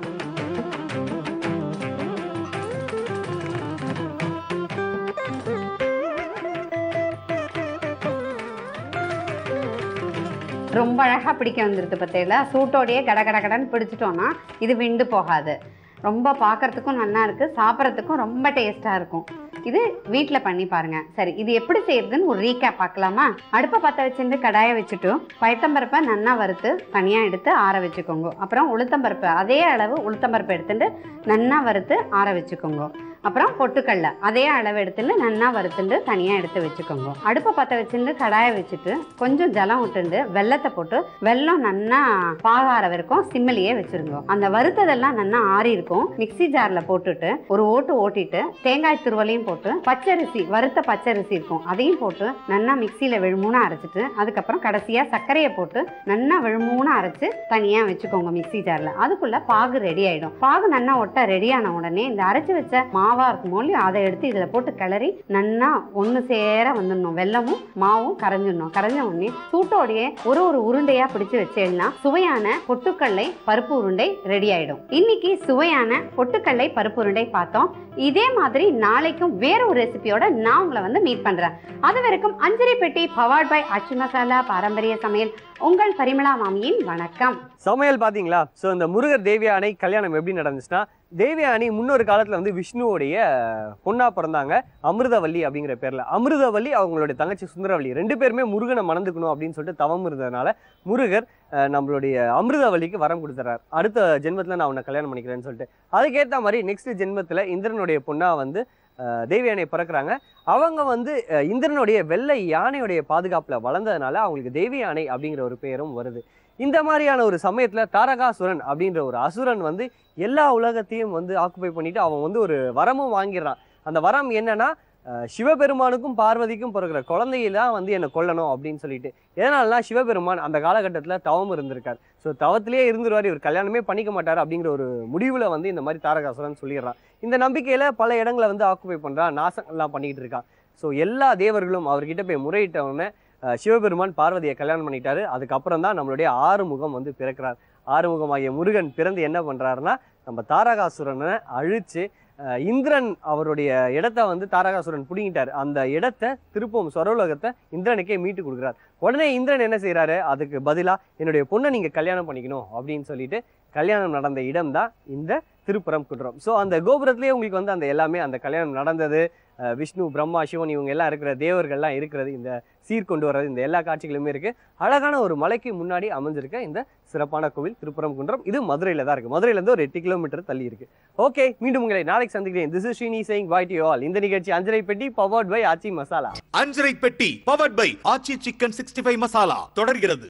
ரொம்ப அழகாக பிடிக்க வந்துடுது பார்த்தீங்களா சூட்டோடையே கட கட கடன்னு பிடிச்சிட்டோன்னா இது விண்டு போகாது ரொம்ப பார்க்கறதுக்கும் நல்லா இருக்குது சாப்பிட்றதுக்கும் ரொம்ப டேஸ்ட்டாக இருக்கும் இது வீட்டில் பண்ணி பாருங்க சரி இது எப்படி செய்யறதுன்னு ஒரு ரீகேப் பார்க்கலாமா அடுப்பை பற்ற வச்சுட்டு கடாயை வச்சுட்டு பயத்தம்பருப்பை நன்னா வறுத்து தனியாக எடுத்து ஆற வச்சுக்கோங்க அப்புறம் உளுத்தம்பருப்பு அதே அளவு உளுத்தம்பருப்பு எடுத்துட்டு நன்னா வறுத்து ஆற வச்சுக்கோங்க அப்புறம் பொட்டுக்கடலை அதே அளவு எடுத்துட்டு நன்னா வறுத்துட்டு தனியாக எடுத்து வச்சுக்கோங்க அடுப்பை பற்ற வச்சுட்டு கடாயை வச்சுட்டு கொஞ்சம் ஜலம் விட்டுண்டு வெள்ளத்தை போட்டு வெல்லம் நன்னா பாகார வரைக்கும் சிம்மிலேயே வச்சிருங்க அந்த வறுத்ததெல்லாம் நன்னா ஆறி இருக்கும் மிக்ஸி ஜாரில் போட்டுட்டு ஒரு ஓட்டு ஓட்டிட்டு தேங்காய் துருவலையும் போட்டு பச்சரிசி வறுத்த பச்சரிசி இருக்கும் அதையும் போட்டு நன்னா மிக்சியில் விழுமூணா அரைச்சிட்டு அதுக்கப்புறம் கடைசியாக சர்க்கரையை போட்டு நன்னா விழுமூணா அரைச்சு தனியாக வச்சுக்கோங்க மிக்ஸி ஜாரில் அதுக்குள்ள பாகு ரெடி ஆயிடும் பாகு நன்னா ஒட்ட ரெடியான உடனே இந்த அரைச்சு வச்ச மாவா இருக்கும் இல்லையோ அதை எடுத்து இதில் போட்டு கிளறி நன்னா ஒன்று சேர வந்துடணும் வெல்லமும் மாவும் கரைஞ்சிடணும் கரைஞ்ச உடனே சூட்டோடையே ஒரு ஒரு உருண்டையா பிடிச்சு வச்சேன்னா சுவையான பொட்டுக்கடலை பருப்பு உருண்டை ரெடி ஆயிடும் இன்னைக்கு சுவையான பொட்டுக்கடலை பருப்பு உருண்டை பார்த்தோம் இதே மாதிரி நாளைக்கும் வேற ஒரு ரெசிபியோட நான் உங்களை வந்து மீட் பண்றேன் அது வரைக்கும் அஞ்சரை பெட்டி பவாட் பை அச்சு மசாலா பாரம்பரிய சமையல் உங்கள் பரிமளா மாமியின் வணக்கம் சமையல் பாத்தீங்களா ஸோ இந்த முருகர் தேவியானை கல்யாணம் எப்படி நடந்துச்சுன்னா தேவியானி முன்னொரு காலத்துல வந்து விஷ்ணுவோடைய பொண்ணா பிறந்தாங்க அமிர்தவல்லி அப்படிங்கிற பேர்ல அமிர்தவல்லி அவங்களுடைய தங்கச்சி சுந்தரவல்லி ரெண்டு பேருமே முருகனை மணந்துக்கணும் அப்படின்னு சொல்லிட்டு தவம் இருந்ததுனால முருகர் அஹ், நம்மளுடைய அமிர்தவல்லிக்கு வரம் கொடுத்துறாரு அடுத்த ஜென்மத்துல நான் உன்னை கல்யாணம் பண்ணிக்கிறேன்னு சொல்லிட்டு அதுக்கேற்ற மாதிரி நெக்ஸ்ட் ஜென்மத்துல இந்திரனுடைய பொண்ணா வந்து அஹ், தேவி யானை பிறக்கிறாங்க அவங்க வந்து அஹ், இந்திரனுடைய வெள்ளை யானையுடைய பாதுகாப்புல வளர்ந்ததுனால அவங்களுக்கு தேவி யானை அப்படிங்கிற ஒரு பெயரும் வருது இந்த மாதிரியான ஒரு சமயத்துல தாரகாசுரன் அப்படின்ற ஒரு அசுரன் வந்து எல்லா உலகத்தையும் வந்து ஆக்குபை பண்ணிட்டு அவன் வந்து ஒரு வரமும் வாங்கிடுறான் அந்த வரம் என்னன்னா அஹ், சிவபெருமானுக்கும் பார்வதிக்கும் பிறகுற குழந்தையை தான் வந்து என்னை கொல்லணும் அப்படின்னு சொல்லிட்டு எதனாலனா சிவபெருமான் அந்த காலகட்டத்தில் தவம் இருந்திருக்கார் ஸோ தவத்திலேயே இருந்துருவார் இவர் கல்யாணமே பண்ணிக்க மாட்டார் அப்படிங்கிற ஒரு முடிவில் வந்து இந்த மாதிரி தாரகாசுரன் சொல்லிடுறான் இந்த நம்பிக்கையில் பல இடங்களை வந்து ஆக்குபை பண்ணுறான் நாசங்கள்லாம் பண்ணிக்கிட்டு இருக்கான் ஸோ எல்லா தேவர்களும் அவர்கிட்ட போய் முறையிட்ட உடனே அஹ், சிவபெருமான் பார்வதியை கல்யாணம் பண்ணிட்டாரு அதுக்கப்புறம் தான் நம்மளுடைய ஆறுமுகம் வந்து பிறக்கிறார் ஆறுமுகமாகிய முருகன் பிறந்து என்ன பண்ணுறாருன்னா நம்ம தாரகாசுரனை அழிச்சு அஹ், இந்திரன் அவருடைய இடத்த வந்து தாரகாசுரன் பிடுங்கிட்டார் அந்த இடத்த திருப்பவும் சொரவுலகத்தை இந்திரனுக்கே மீட்டு கொடுக்குறார் உடனே இந்திரன் என்ன செய்றாரு அதுக்கு பதிலாக என்னுடைய பொண்ணை நீங்கள் கல்யாணம் பண்ணிக்கணும் அப்படின்னு சொல்லிட்டு கல்யாணம் நடந்த இடம் தான் இந்த திருப்புறம் குன்றம் ஸோ அந்த கோபுரத்திலேயே உங்களுக்கு வந்து அந்த எல்லாமே அந்த கல்யாணம் நடந்தது அஹ், விஷ்ணு பிரம்மா சிவன் இவங்க எல்லாம் இருக்கிற தேவர்கள்லாம் இருக்கிறது இந்த சீர் கொண்டு வர்றது இந்த எல்லா காட்சிகளுமே இருக்கு அழகான ஒரு மலைக்கு முன்னாடி அமைஞ்சிருக்க இந்த சிறப்பான கோவில் திருப்புறம் குன்றம் இது மதுரையில தான் இருக்கு மதுரையில இருந்து ஒரு எட்டு கிலோமீட்டர் தள்ளி இருக்கு ஓகே மீண்டும் உங்களை நாளைக்கு சந்திக்கிறேன் this is Srini saying bye to all இந்த நிகழ்ச்சி Anjarai Petti powered by Aachi Masala Anjarai Petti powered by Aachi chicken sixty five masala தொடர்கிறது